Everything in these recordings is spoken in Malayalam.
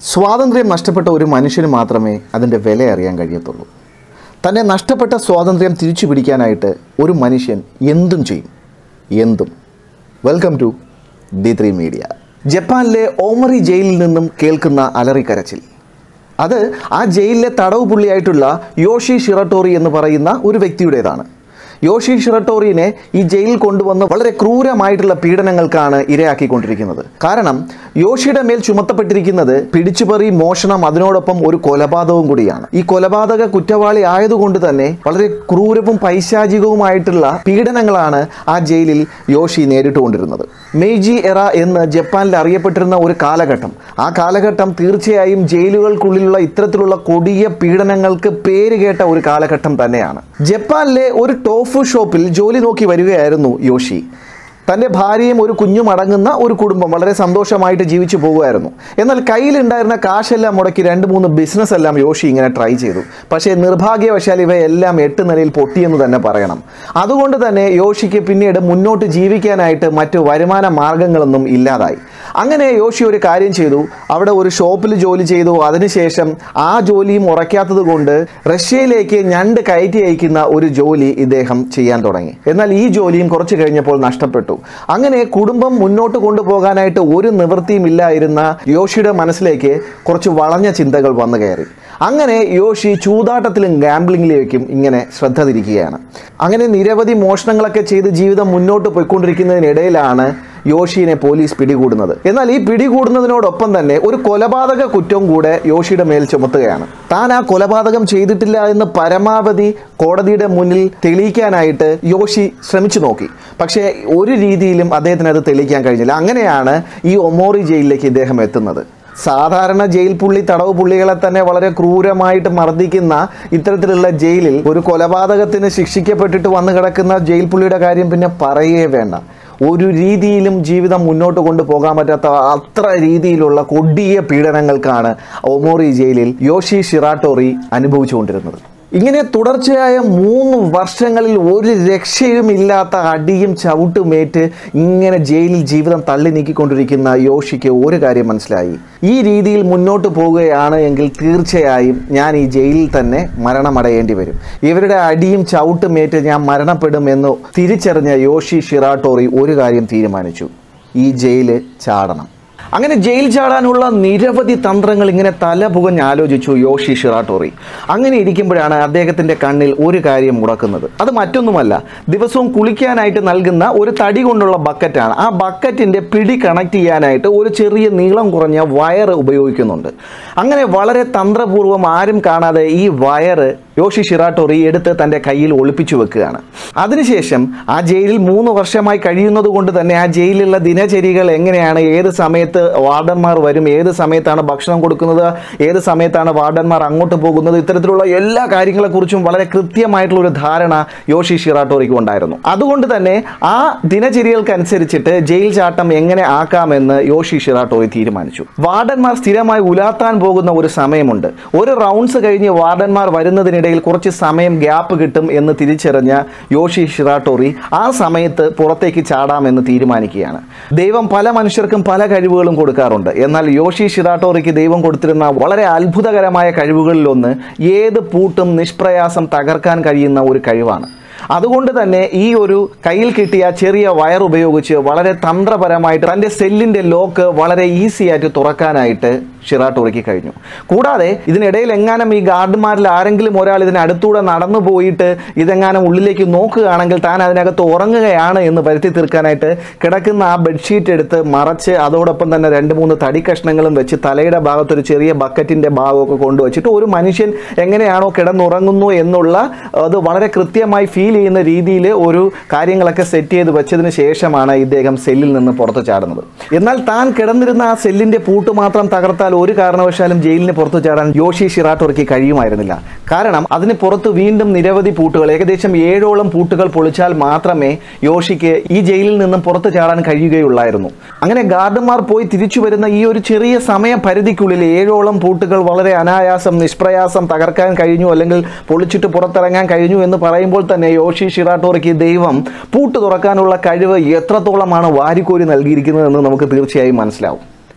സ്വാതന്ത്ര്യം നഷ്ടപ്പെട്ട ഒരു മനുഷ്യന് മാത്രമേ അതിൻ്റെ വില അറിയാൻ കഴിയത്തുള്ളൂ തന്നെ നഷ്ടപ്പെട്ട സ്വാതന്ത്ര്യം തിരിച്ചു പിടിക്കാനായിട്ട് ഒരു മനുഷ്യൻ എന്തും ചെയ്യും എന്തും welcome to D three media ജപ്പാനിലെ ഓമറി ജയിലിൽ നിന്നും കേൾക്കുന്ന അലറിക്കരച്ചിൽ അത് ആ ജയിലിലെ തടവ് പുള്ളിയായിട്ടുള്ള യോഷി ഷിറട്ടോറി എന്ന് പറയുന്ന ഒരു വ്യക്തിയുടേതാണ് യോഷി ഷിറട്ടോറിനെ ഈ ജയിലിൽ കൊണ്ടുവന്ന് വളരെ ക്രൂരമായിട്ടുള്ള പീഡനങ്ങൾക്കാണ് ഇരയാക്കിക്കൊണ്ടിരിക്കുന്നത് കാരണം യോഷിയുടെ മേൽ ചുമത്തപ്പെട്ടിരിക്കുന്നത് പിടിച്ചുപറി മോഷണം അതിനോടൊപ്പം ഒരു കൊലപാതകവും കൂടിയാണ് ഈ കൊലപാതക കുറ്റവാളി ആയതുകൊണ്ട് തന്നെ വളരെ ക്രൂരവും പൈശാചികവുമായിട്ടുള്ള പീഡനങ്ങളാണ് ആ ജയിലിൽ യോഷി നേരിട്ടുകൊണ്ടിരുന്നത് മെയ്ജി എറ എന്ന് ജപ്പാനിൽ അറിയപ്പെട്ടിരുന്ന ഒരു കാലഘട്ടം ആ കാലഘട്ടം തീർച്ചയായും ജയിലുകൾക്കുള്ളിലുള്ള ഇത്തരത്തിലുള്ള കൊടിയ പീഡനങ്ങൾക്ക് പേര് കേട്ട ഒരു കാലഘട്ടം തന്നെയാണ് ജപ്പാനിലെ ഒരു ടോഫു ഷോപ്പിൽ ജോലി നോക്കി വരികയായിരുന്നു യോഷി തൻ്റെ ഭാര്യയും ഒരു കുഞ്ഞും അടങ്ങുന്ന ഒരു കുടുംബം വളരെ സന്തോഷമായിട്ട് ജീവിച്ചു പോകുമായിരുന്നു എന്നാൽ കയ്യിലുണ്ടായിരുന്ന കാശെല്ലാം മുടക്കി രണ്ട് മൂന്ന് ബിസിനസ് എല്ലാം യോഷി ഇങ്ങനെ ട്രൈ ചെയ്തു പക്ഷേ നിർഭാഗ്യവശാൽ ഇവയെല്ലാം എട്ട് നിലയിൽ പൊട്ടിയെന്ന് തന്നെ പറയണം അതുകൊണ്ട് തന്നെ യോഷിക്ക് പിന്നീട് മുന്നോട്ട് ജീവിക്കാനായിട്ട് മറ്റു വരുമാന മാർഗങ്ങളൊന്നും ഇല്ലാതായി അങ്ങനെ യോഷി ഒരു കാര്യം ചെയ്തു അവിടെ ഒരു ഷോപ്പിൽ ജോലി ചെയ്തു അതിനുശേഷം ആ ജോലിയും ഉറയ്ക്കാത്തത് കൊണ്ട് റഷ്യയിലേക്ക് ഞണ്ട് കയറ്റി അയക്കുന്ന ഒരു ജോലി ഇദ്ദേഹം ചെയ്യാൻ തുടങ്ങി എന്നാൽ ഈ ജോലിയും കുറച്ച് കഴിഞ്ഞപ്പോൾ നഷ്ടപ്പെട്ടു അങ്ങനെ കുടുംബം മുന്നോട്ട് കൊണ്ടുപോകാനായിട്ട് ഒരു നിവൃത്തിയും ഇല്ലായിരുന്ന യോഷിയുടെ മനസ്സിലേക്ക് കുറച്ച് വളഞ്ഞ ചിന്തകൾ വന്നു കയറി അങ്ങനെ യോഷി ചൂതാട്ടത്തിലും ഗാംബ്ലിങ്ങിലേക്കും ഇങ്ങനെ ശ്രദ്ധ തിരിക്കുകയാണ് അങ്ങനെ നിരവധി മോഷണങ്ങളൊക്കെ ചെയ്ത് ജീവിതം മുന്നോട്ട് പോയിക്കൊണ്ടിരിക്കുന്നതിനിടയിലാണ് യോഷിനെ പോലീസ് പിടികൂടുന്നത് എന്നാൽ ഈ പിടികൂടുന്നതിനോടൊപ്പം തന്നെ ഒരു കൊലപാതക കുറ്റവും കൂടെ യോഷിയുടെ മേൽ ചുമത്തുകയാണ് താൻ ആ കൊലപാതകം ചെയ്തിട്ടില്ല എന്ന് പരമാവധി കോടതിയുടെ മുന്നിൽ തെളിയിക്കാനായിട്ട് യോഷി ശ്രമിച്ചു നോക്കി പക്ഷേ ഒരു രീതിയിലും അദ്ദേഹത്തിന് അത് തെളിയിക്കാൻ കഴിഞ്ഞില്ല അങ്ങനെയാണ് ഈ ഒമോറി ജയിലിലേക്ക് ഇദ്ദേഹം എത്തുന്നത് സാധാരണ ജയിൽ പുള്ളി തടവ് പുള്ളികളെ തന്നെ വളരെ ക്രൂരമായിട്ട് മർദ്ദിക്കുന്ന ഇത്തരത്തിലുള്ള ജയിലിൽ ഒരു കൊലപാതകത്തിന് ശിക്ഷിക്കപ്പെട്ടിട്ട് വന്നു കിടക്കുന്ന ജയിൽ പുള്ളിയുടെ കാര്യം പിന്നെ പറയേ വേണ്ട ഒരു രീതിയിലും ജീവിതം മുന്നോട്ട് കൊണ്ടുപോകാൻ പറ്റാത്ത അത്ര രീതിയിലുള്ള കൊടിയ പീഡനങ്ങൾക്കാണ് ഒമോറി ജയിലിൽ യോഷി ഷിറാട്ടോറി അനുഭവിച്ചുകൊണ്ടിരുന്നത് ഇങ്ങനെ തുടർച്ചയായ മൂന്ന് വർഷങ്ങളിൽ ഒരു രക്ഷയുമില്ലാത്ത അടിയും ചവിട്ടുമേറ്റ് ഇങ്ങനെ ജയിലിൽ ജീവിതം തള്ളി നീക്കിക്കൊണ്ടിരിക്കുന്ന യോഷിക്ക് ഒരു കാര്യം മനസ്സിലായി ഈ രീതിയിൽ മുന്നോട്ട് പോവുകയാണ് എങ്കിൽ തീർച്ചയായും ഞാൻ ഈ ജയിലിൽ തന്നെ മരണമടയേണ്ടി വരും ഇവരുടെ അടിയും ചവിട്ടുമേറ്റ് ഞാൻ മരണപ്പെടും എന്ന് തിരിച്ചറിഞ്ഞ യോഷി ഷിറാട്ടോറി ഒരു കാര്യം തീരുമാനിച്ചു ഈ ജയില് ചാടണം അങ്ങനെ ജയിൽ ചാടാനുള്ള നിരവധി തന്ത്രങ്ങൾ ഇങ്ങനെ തല പുകഞ്ഞ് ആലോചിച്ചു യോഷി ഷിറാട്ടോറി അങ്ങനെ ഇരിക്കുമ്പോഴാണ് അദ്ദേഹത്തിൻ്റെ കണ്ണിൽ ഒരു കാര്യം മുടക്കുന്നത് അത് മറ്റൊന്നുമല്ല ദിവസവും കുളിക്കാനായിട്ട് നൽകുന്ന ഒരു തടി കൊണ്ടുള്ള ബക്കറ്റാണ് ആ ബക്കറ്റിൻ്റെ പിടി കണക്ട് ചെയ്യാനായിട്ട് ഒരു ചെറിയ നീളം കുറഞ്ഞ വയർ ഉപയോഗിക്കുന്നുണ്ട് അങ്ങനെ വളരെ തന്ത്രപൂർവ്വം ആരും കാണാതെ ഈ വയറ് യോഷി ഷിറാട്ടോറി എടുത്ത് തൻ്റെ കയ്യിൽ ഒളിപ്പിച്ചു വെക്കുകയാണ് അതിനുശേഷം ആ ജയിലിൽ മൂന്ന് വർഷമായി കഴിയുന്നത് കൊണ്ട് തന്നെ ആ ജയിലിലുള്ള ദിനചര്യകൾ എങ്ങനെയാണ് ഏത് സമയത്ത് വാർഡന്മാർ വരും ഏത് സമയത്താണ് ഭക്ഷണം കൊടുക്കുന്നത് ഏത് സമയത്താണ് വാർഡന്മാർ അങ്ങോട്ട് പോകുന്നത് ഇത്തരത്തിലുള്ള എല്ലാ കാര്യങ്ങളെക്കുറിച്ചും വളരെ കൃത്യമായിട്ടുള്ള ഒരു ധാരണ യോഷി ഷിറാട്ടോറിക്ക് ഉണ്ടായിരുന്നു അതുകൊണ്ട് തന്നെ ആ ദിനചര്യകൾക്കനുസരിച്ചിട്ട് ജയിൽ ചാട്ടം എങ്ങനെ ആക്കാമെന്ന് യോഷി ഷിറാട്ടോറി തീരുമാനിച്ചു വാർഡന്മാർ സ്ഥിരമായി ഉലാത്താൻ പോകുന്ന ഒരു സമയമുണ്ട് ഒരു റൗണ്ട്സ് കഴിഞ്ഞ് വാർഡന്മാർ വരുന്നതിനിടയിൽ കുറച്ച് സമയം ഗ്യാപ്പ് കിട്ടും എന്ന് തിരിച്ചറിഞ്ഞ യോഷി ഷിറാട്ടോറി ആ സമയത്ത് പുറത്തേക്ക് ചാടാമെന്ന് തീരുമാനിക്കുകയാണ് ദൈവം പല മനുഷ്യർക്കും പല കഴിവുകളും കൊടുക്കാറുണ്ട് എന്നാൽ യോഷി ഷിറാട്ടോറിക്ക് ദൈവം കൊടുത്തിരുന്ന വളരെ അത്ഭുതകരമായ കഴിവുകളിലൊന്ന് ഏത് പൂട്ടും നിഷ്പ്രയാസം തകർക്കാൻ കഴിയുന്ന ഒരു കഴിവാണ് അതുകൊണ്ട് തന്നെ ഈ ഒരു കയ്യിൽ കിട്ടിയ ചെറിയ വയർ ഉപയോഗിച്ച് വളരെ തന്ത്രപരമായിട്ട് തൻ്റെ സെല്ലിൻ്റെ ലോക്ക് വളരെ ഈസി ആയിട്ട് തുറക്കാനായിട്ട് ഷിറാട്ടോറിക്ക് കഴിഞ്ഞു കൂടാതെ ഇതിനിടയിൽ എങ്ങാനും ഈ ഗാർഡന്മാരിൽ ആരെങ്കിലും ഒരാൾ ഇതിന് അടുത്തൂടെ നടന്നു പോയിട്ട് ഇതെങ്ങാനും ഉള്ളിലേക്ക് നോക്കുകയാണെങ്കിൽ താൻ അതിനകത്ത് ഉറങ്ങുകയാണ് എന്ന് വരുത്തി തീർക്കാനായിട്ട് കിടക്കുന്ന ആ ബെഡ്ഷീറ്റ് എടുത്ത് മറച്ച് അതോടൊപ്പം തന്നെ രണ്ട് മൂന്ന് തടി കഷ്ണങ്ങളും വെച്ച് തലയുടെ ഭാഗത്ത് ഒരു ചെറിയ ബക്കറ്റിൻ്റെ ഭാഗമൊക്കെ കൊണ്ടുവച്ചിട്ട് ഒരു മനുഷ്യൻ എങ്ങനെയാണോ കിടന്നുറങ്ങുന്നു എന്നുള്ള അത് വളരെ കൃത്യമായി ഫീൽ ചെയ്യുന്ന രീതിയിൽ ഒരു കാര്യങ്ങളൊക്കെ സെറ്റ് ചെയ്ത് വെച്ചതിന് ശേഷമാണ് ഇദ്ദേഹം സെല്ലിൽ നിന്ന് പുറത്ത് ചാടുന്നത് എന്നാൽ താൻ കിടന്നിരുന്ന ആ സെല്ലിൻ്റെ പൂട്ട് മാത്രം തകർത്താൽ ഒരു കാരണവശാലും ജയിലിന് പുറത്തു ചാടാൻ യോഷി ഷിറാട്ടോറിക്ക് കഴിയുമായിരുന്നില്ല കാരണം അതിന് പുറത്ത് വീണ്ടും നിരവധി പൂട്ടുകൾ ഏകദേശം ഏഴോളം പൂട്ടുകൾ പൊളിച്ചാൽ മാത്രമേ യോഷിക്ക് ഈ ജയിലിൽ നിന്നും പുറത്തു ചാടാൻ കഴിയുകയുള്ളായിരുന്നു അങ്ങനെ ഗാർഡന്മാർ പോയി തിരിച്ചു വരുന്ന ഈ ഒരു ചെറിയ സമയ പരിധിക്കുള്ളിൽ ഏഴോളം പൂട്ടുകൾ വളരെ അനായാസം നിഷ്പ്രയാസം തകർക്കാൻ കഴിഞ്ഞു അല്ലെങ്കിൽ പൊളിച്ചിട്ട് പുറത്തിറങ്ങാൻ കഴിഞ്ഞു എന്ന് പറയുമ്പോൾ തന്നെ യോഷി ഷിറാട്ടോറിക്ക് ദൈവം പൂട്ട് തുറക്കാനുള്ള കഴിവ് എത്രത്തോളമാണ് വാരിക്കോരി നൽകിയിരിക്കുന്നതെന്ന് നമുക്ക് തീർച്ചയായും മനസ്സിലാവും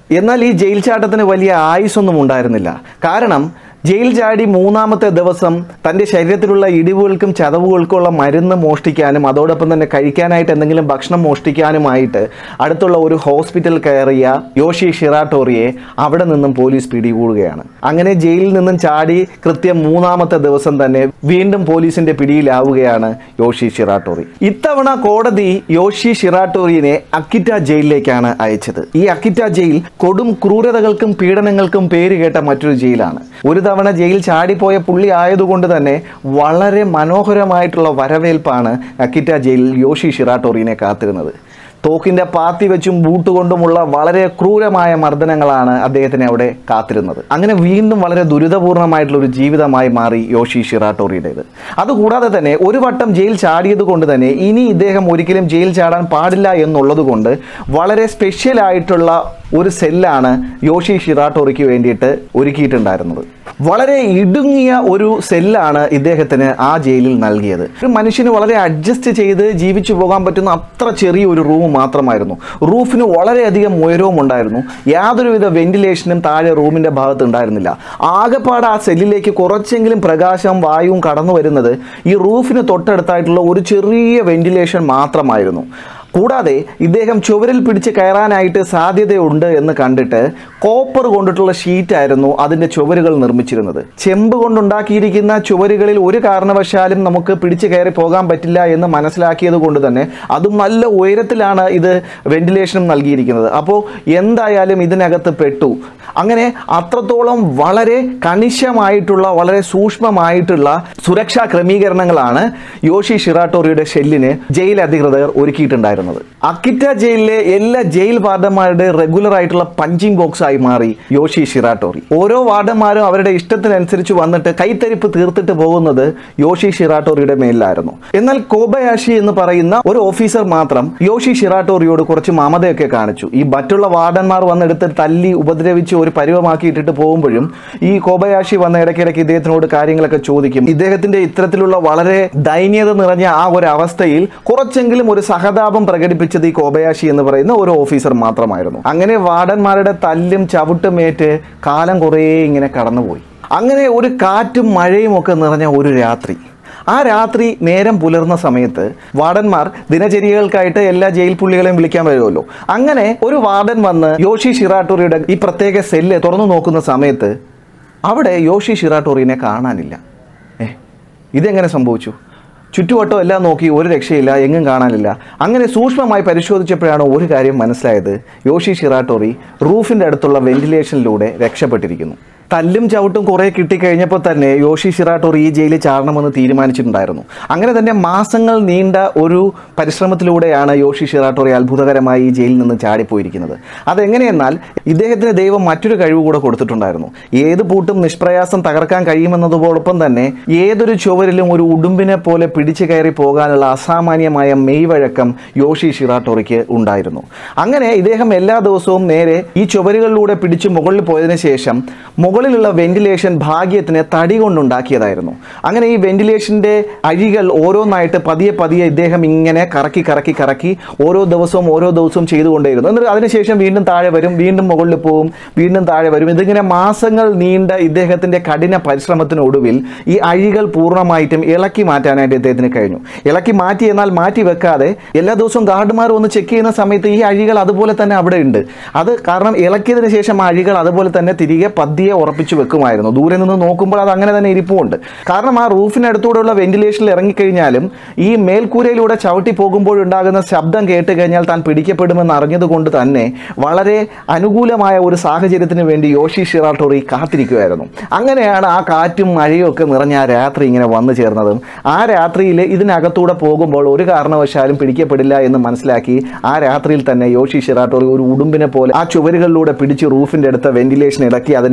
എന്നാൽ ഈ ജയിൽ ചാട്ടത്തിന് വലിയ ആയുസൊന്നും ഉണ്ടായിരുന്നില്ല കാരണം ജയിൽ ചാടി മൂന്നാമത്തെ ദിവസം തൻ്റെ ശരീരത്തിലുള്ള ഇടിവുകൾക്കും ചതവുകൾക്കുള്ള മരുന്ന് മോഷ്ടിക്കാനും അതോടൊപ്പം തന്നെ കഴിക്കാനായിട്ട് എന്തെങ്കിലും ഭക്ഷണം മോഷ്ടിക്കാനുമായിട്ട് അടുത്തുള്ള ഒരു ഹോസ്പിറ്റൽ കയറിയ യോഷി ഷിറാട്ടോറിയെ അവിടെ നിന്നും പോലീസ് പിടികൂടുകയാണ് അങ്ങനെ ജയിലിൽ നിന്നും ചാടി കൃത്യം മൂന്നാമത്തെ ദിവസം തന്നെ വീണ്ടും പോലീസിന്റെ പിടിയിലാവുകയാണ് യോഷി ഷിറാട്ടോറി ഇത്തവണ കോടതി യോഷി ഷിറാട്ടോറിയെ അക്കിറ്റ ജയിലിലേക്കാണ് അയച്ചത് ഈ അക്കിറ്റ ജയിൽ കൊടും ക്രൂരതകൾക്കും പീഡനങ്ങൾക്കും പേര് കേട്ട മറ്റൊരു ജയിലാണ് ഒരു തവണ ജയിൽ ചാടിപ്പോയ പുള്ളി ആയതുകൊണ്ട് തന്നെ വളരെ മനോഹരമായിട്ടുള്ള വരവേൽപ്പാണ് അക്കിറ്റ ജയിലിൽ യോഷി ഷിറാട്ടോറിനെ കാത്തിരുന്നത് തോക്കിൻ്റെ പാത്തി വെച്ചും ബൂട്ട് കൊണ്ടുമുള്ള വളരെ ക്രൂരമായ മർദ്ദനങ്ങളാണ് അദ്ദേഹത്തിനെ അവിടെ കാത്തിരുന്നത് അങ്ങനെ വീണ്ടും വളരെ ദുരിതപൂർണമായിട്ടുള്ള ഒരു ജീവിതമായി മാറി യോഷി ഷിറാട്ടോറിയുടേത് അതുകൂടാതെ തന്നെ ഒരു വട്ടം ജയിൽ ചാടിയത് കൊണ്ട് തന്നെ ഇനി ഇദ്ദേഹം ഒരിക്കലും ജയിൽ ചാടാൻ പാടില്ല എന്നുള്ളത് കൊണ്ട് വളരെ സ്പെഷ്യൽ ആയിട്ടുള്ള ഒരു സെല്ലാണ് യോഷി ഷിറാട്ടോറിക്ക് വേണ്ടിയിട്ട് ഒരുക്കിയിട്ടുണ്ടായിരുന്നത് വളരെ ഇടുങ്ങിയ ഒരു സെല്ലാണ് ഇദ്ദേഹത്തിന് ആ ജയിലിൽ നൽകിയത് ഒരു മനുഷ്യന് വളരെ അഡ്ജസ്റ്റ് ചെയ്ത് ജീവിച്ചു പോകാൻ പറ്റുന്ന അത്ര ചെറിയ ഒരു റൂം മാത്രമായിരുന്നു റൂഫിന് വളരെയധികം ഉയരവും ഉണ്ടായിരുന്നു യാതൊരുവിധ വെന്റിലേഷനും താഴെ റൂമിൻ്റെ ഭാഗത്ത് ഉണ്ടായിരുന്നില്ല ആകെപ്പാട് ആ സെല്ലിലേക്ക് കുറച്ചെങ്കിലും പ്രകാശം വായുവും കടന്നു വരുന്നത് ഈ റൂഫിന് തൊട്ടടുത്തായിട്ടുള്ള ഒരു ചെറിയ വെന്റിലേഷൻ മാത്രമായിരുന്നു കൂടാതെ ഇദ്ദേഹം ചുവരിൽ പിടിച്ച് കയറാനായിട്ട് സാധ്യതയുണ്ട് എന്ന് കണ്ടിട്ട് കോപ്പർ കൊണ്ടിട്ടുള്ള ഷീറ്റായിരുന്നു അതിൻ്റെ ചുവരുകൾ നിർമ്മിച്ചിരുന്നത് ചെമ്പ് കൊണ്ടുണ്ടാക്കിയിരിക്കുന്ന ചുവരുകളിൽ ഒരു കാരണവശാലും നമുക്ക് പിടിച്ച് കയറി പോകാൻ പറ്റില്ല എന്ന് മനസ്സിലാക്കിയത് കൊണ്ട് തന്നെ അതും നല്ല ഉയരത്തിലാണ് ഇത് വെന്റിലേഷനും നൽകിയിരിക്കുന്നത് അപ്പോൾ എന്തായാലും ഇതിനകത്ത് പെട്ടു അങ്ങനെ അത്രത്തോളം വളരെ കണിശമായിട്ടുള്ള വളരെ സൂക്ഷ്മമായിട്ടുള്ള സുരക്ഷാ ക്രമീകരണങ്ങളാണ് യോഷി ഷിറാട്ടോറിയുടെ ഷെല്ലിന് ജയിൽ അധികൃതർ ഒരുക്കിയിട്ടുണ്ടായിരുന്നത് അക്കിറ്റ ജയിലിലെ എല്ലാ ജയിൽ വാർഡന്മാരുടെ റെഗുലർ ആയിട്ടുള്ള പഞ്ചിങ് ബോക്സ് ആയി മാറി യോഷി ഷിറാട്ടോറി ഓരോ വാർഡന്മാരും അവരുടെ ഇഷ്ടത്തിനനുസരിച്ച് വന്നിട്ട് കൈത്തരിപ്പ് തീർത്തിട്ട് പോകുന്നത് യോഷി ഷിറാട്ടോറിയുടെ മേലിലായിരുന്നു എന്നാൽ കോബയാഷി എന്ന് പറയുന്ന ഒരു ഓഫീസർ മാത്രം യോഷി ഷിറാട്ടോറിയോട് കുറച്ച് മമതയൊക്കെ കാണിച്ചു ഈ മറ്റുള്ള വാർഡന്മാർ വന്നെടുത്ത് തല്ലി ഉപദ്രവിച്ച് ഒരു പരുവമാക്കിയിട്ടിട്ട് പോകുമ്പോഴും ഈ കോബയാഷി വന്ന ഇടയ്ക്കിടയ്ക്ക് ഇദ്ദേഹത്തിനോട് കാര്യങ്ങളൊക്കെ ചോദിക്കും ഇദ്ദേഹത്തിന്റെ ഇത്തരത്തിലുള്ള വളരെ ദൈന്യത നിറഞ്ഞ ആ ഒരു അവസ്ഥയിൽ കുറച്ചെങ്കിലും ഒരു സഹതാപം പ്രകടിപ്പിച്ചത് ഈ കോബയാഷി എന്ന് പറയുന്ന ഒരു ഓഫീസർ മാത്രമായിരുന്നു അങ്ങനെ വാർഡന്മാരുടെ തല്ലും ചവിട്ടുമേറ്റ് കാലം കുറേ ഇങ്ങനെ കടന്നുപോയി അങ്ങനെ ഒരു കാറ്റും മഴയും ഒക്കെ നിറഞ്ഞ ഒരു രാത്രി ആ രാത്രി നേരം പുലർന്ന സമയത്ത് വാർഡന്മാർ ദിനചര്യകൾക്കായിട്ട് എല്ലാ ജയിൽ പുള്ളികളെയും വിളിക്കാൻ വരുമല്ലോ അങ്ങനെ ഒരു വാർഡൻ വന്ന് യോഷി ഷിറാട്ടോറിയുടെ ഈ പ്രത്യേക സെല്ല് തുറന്നു നോക്കുന്ന സമയത്ത് അവിടെ യോഷി ഷിറാട്ടോറിനെ കാണാനില്ല ഏ ഇതെങ്ങനെ സംഭവിച്ചു ചുറ്റുവട്ടം എല്ലാം നോക്കി ഒരു രക്ഷയില്ല എങ്ങും കാണാനില്ല അങ്ങനെ സൂക്ഷ്മമായി പരിശോധിച്ചപ്പോഴാണ് ഒരു കാര്യം മനസ്സിലായത് യോഷി ഷിറാട്ടോറി റൂഫിൻ്റെ അടുത്തുള്ള വെന്റിലേഷനിലൂടെ രക്ഷപ്പെട്ടിരിക്കുന്നു തല്ലും ചവിട്ടും കുറേ കിട്ടിക്കഴിഞ്ഞപ്പോൾ തന്നെ യോഷി ഷിറാട്ടോറി ഈ ജയിലിൽ ചാടണമെന്ന് തീരുമാനിച്ചിട്ടുണ്ടായിരുന്നു അങ്ങനെ തന്നെ മാസങ്ങൾ നീണ്ട ഒരു പരിശ്രമത്തിലൂടെയാണ് യോഷി ഷിറാട്ടോറി അത്ഭുതകരമായി ഈ ജയിലിൽ നിന്ന് ചാടിപ്പോയിരിക്കുന്നത് അതെങ്ങനെയെന്നാൽ ഇദ്ദേഹത്തിന് ദൈവം മറ്റൊരു കഴിവ് കൂടെ കൊടുത്തിട്ടുണ്ടായിരുന്നു ഏത് പൂട്ടും നിഷ്പ്രയാസം തകർക്കാൻ കഴിയുമെന്നതോടൊപ്പം തന്നെ ഏതൊരു ചുവരിലും ഒരു ഉടുമ്പിനെ പോലെ പിടിച്ചു കയറി പോകാനുള്ള അസാമാന്യമായ മെയ്വഴക്കം യോഷി ഷിറാട്ടോറിക്ക് ഉണ്ടായിരുന്നു അങ്ങനെ ഇദ്ദേഹം എല്ലാ ദിവസവും നേരെ ഈ ചുവരുകളിലൂടെ പിടിച്ച് മുകളിൽ പോയതിനു ശേഷം മുകളിലുള്ള വെന്റിലേഷൻ ഭാഗ്യത്തിന് തടി കൊണ്ടുണ്ടാക്കിയതായിരുന്നു അങ്ങനെ ഈ വെന്റിലേഷൻ്റെ അഴികൾ ഓരോന്നായിട്ട് പതിയെ പതിയെ ഇദ്ദേഹം ഇങ്ങനെ കറക്കി കറക്കി കറക്കി ഓരോ ദിവസവും ഓരോ ദിവസവും ചെയ്തുകൊണ്ടേയിരുന്നു എന്നിട്ട് അതിനുശേഷം വീണ്ടും താഴെ വരും വീണ്ടും മുകളിൽ പോവും വീണ്ടും താഴെ വരും ഇതിങ്ങനെ മാസങ്ങൾ നീണ്ട ഇദ്ദേഹത്തിൻ്റെ കഠിന പരിശ്രമത്തിനൊടുവിൽ ഈ അഴികൾ പൂർണ്ണമായിട്ടും ഇളക്കി മാറ്റാനായിട്ട് ഇദ്ദേഹത്തിന് കഴിഞ്ഞു ഇളക്കി മാറ്റി എന്നാൽ മാറ്റി വെക്കാതെ എല്ലാ ദിവസവും ഗാർഡുമാർ ഒന്ന് ചെക്ക് ചെയ്യുന്ന സമയത്ത് ഈ അഴികൾ അതുപോലെ തന്നെ അവിടെ ഉണ്ട് അത് കാരണം ഇളക്കിയതിന് ശേഷം ആ അഴികൾ അതുപോലെ തന്നെ തിരികെ പതിയെ ഉറപ്പിച്ചു വെക്കുമായിരുന്നു ദൂരെ നിന്ന് നോക്കുമ്പോൾ അത് അങ്ങനെ തന്നെ ഇരിപ്പുണ്ട് കാരണം ആ റൂഫിനടുത്തൂടെയുള്ള വെന്റിലേഷനിൽ ഇറങ്ങിക്കഴിഞ്ഞാലും ഈ മേൽക്കൂരയിലൂടെ ചവിട്ടി പോകുമ്പോഴുണ്ടാകുന്ന ശബ്ദം കേട്ട് കഴിഞ്ഞാൽ താൻ പിടിക്കപ്പെടുമെന്ന് അറിഞ്ഞതുകൊണ്ട് തന്നെ വളരെ അനുകൂലമായ ഒരു സാഹചര്യത്തിന് വേണ്ടി യോഷി ഷിറാട്ടോറി കാത്തിരിക്കുമായിരുന്നു അങ്ങനെയാണ് ആ കാറ്റും മഴയും ഒക്കെ നിറഞ്ഞ ആ രാത്രി ഇങ്ങനെ വന്നു ചേർന്നതും ആ രാത്രിയിൽ ഇതിനകത്തൂടെ പോകുമ്പോൾ ഒരു കാരണവശാലും പിടിക്കപ്പെടില്ല എന്ന് മനസ്സിലാക്കി ആ രാത്രിയിൽ തന്നെ യോഷി ഷിറാട്ടോറി ഒരു ഉടുമ്പിനെ പോലെ ആ ചുവരുകളിലൂടെ പിടിച്ച് റൂഫിൻ്റെ അടുത്ത വെന്റിലേഷൻ ഇടക്കി അതിൻ്റെ അകത്തൂടെ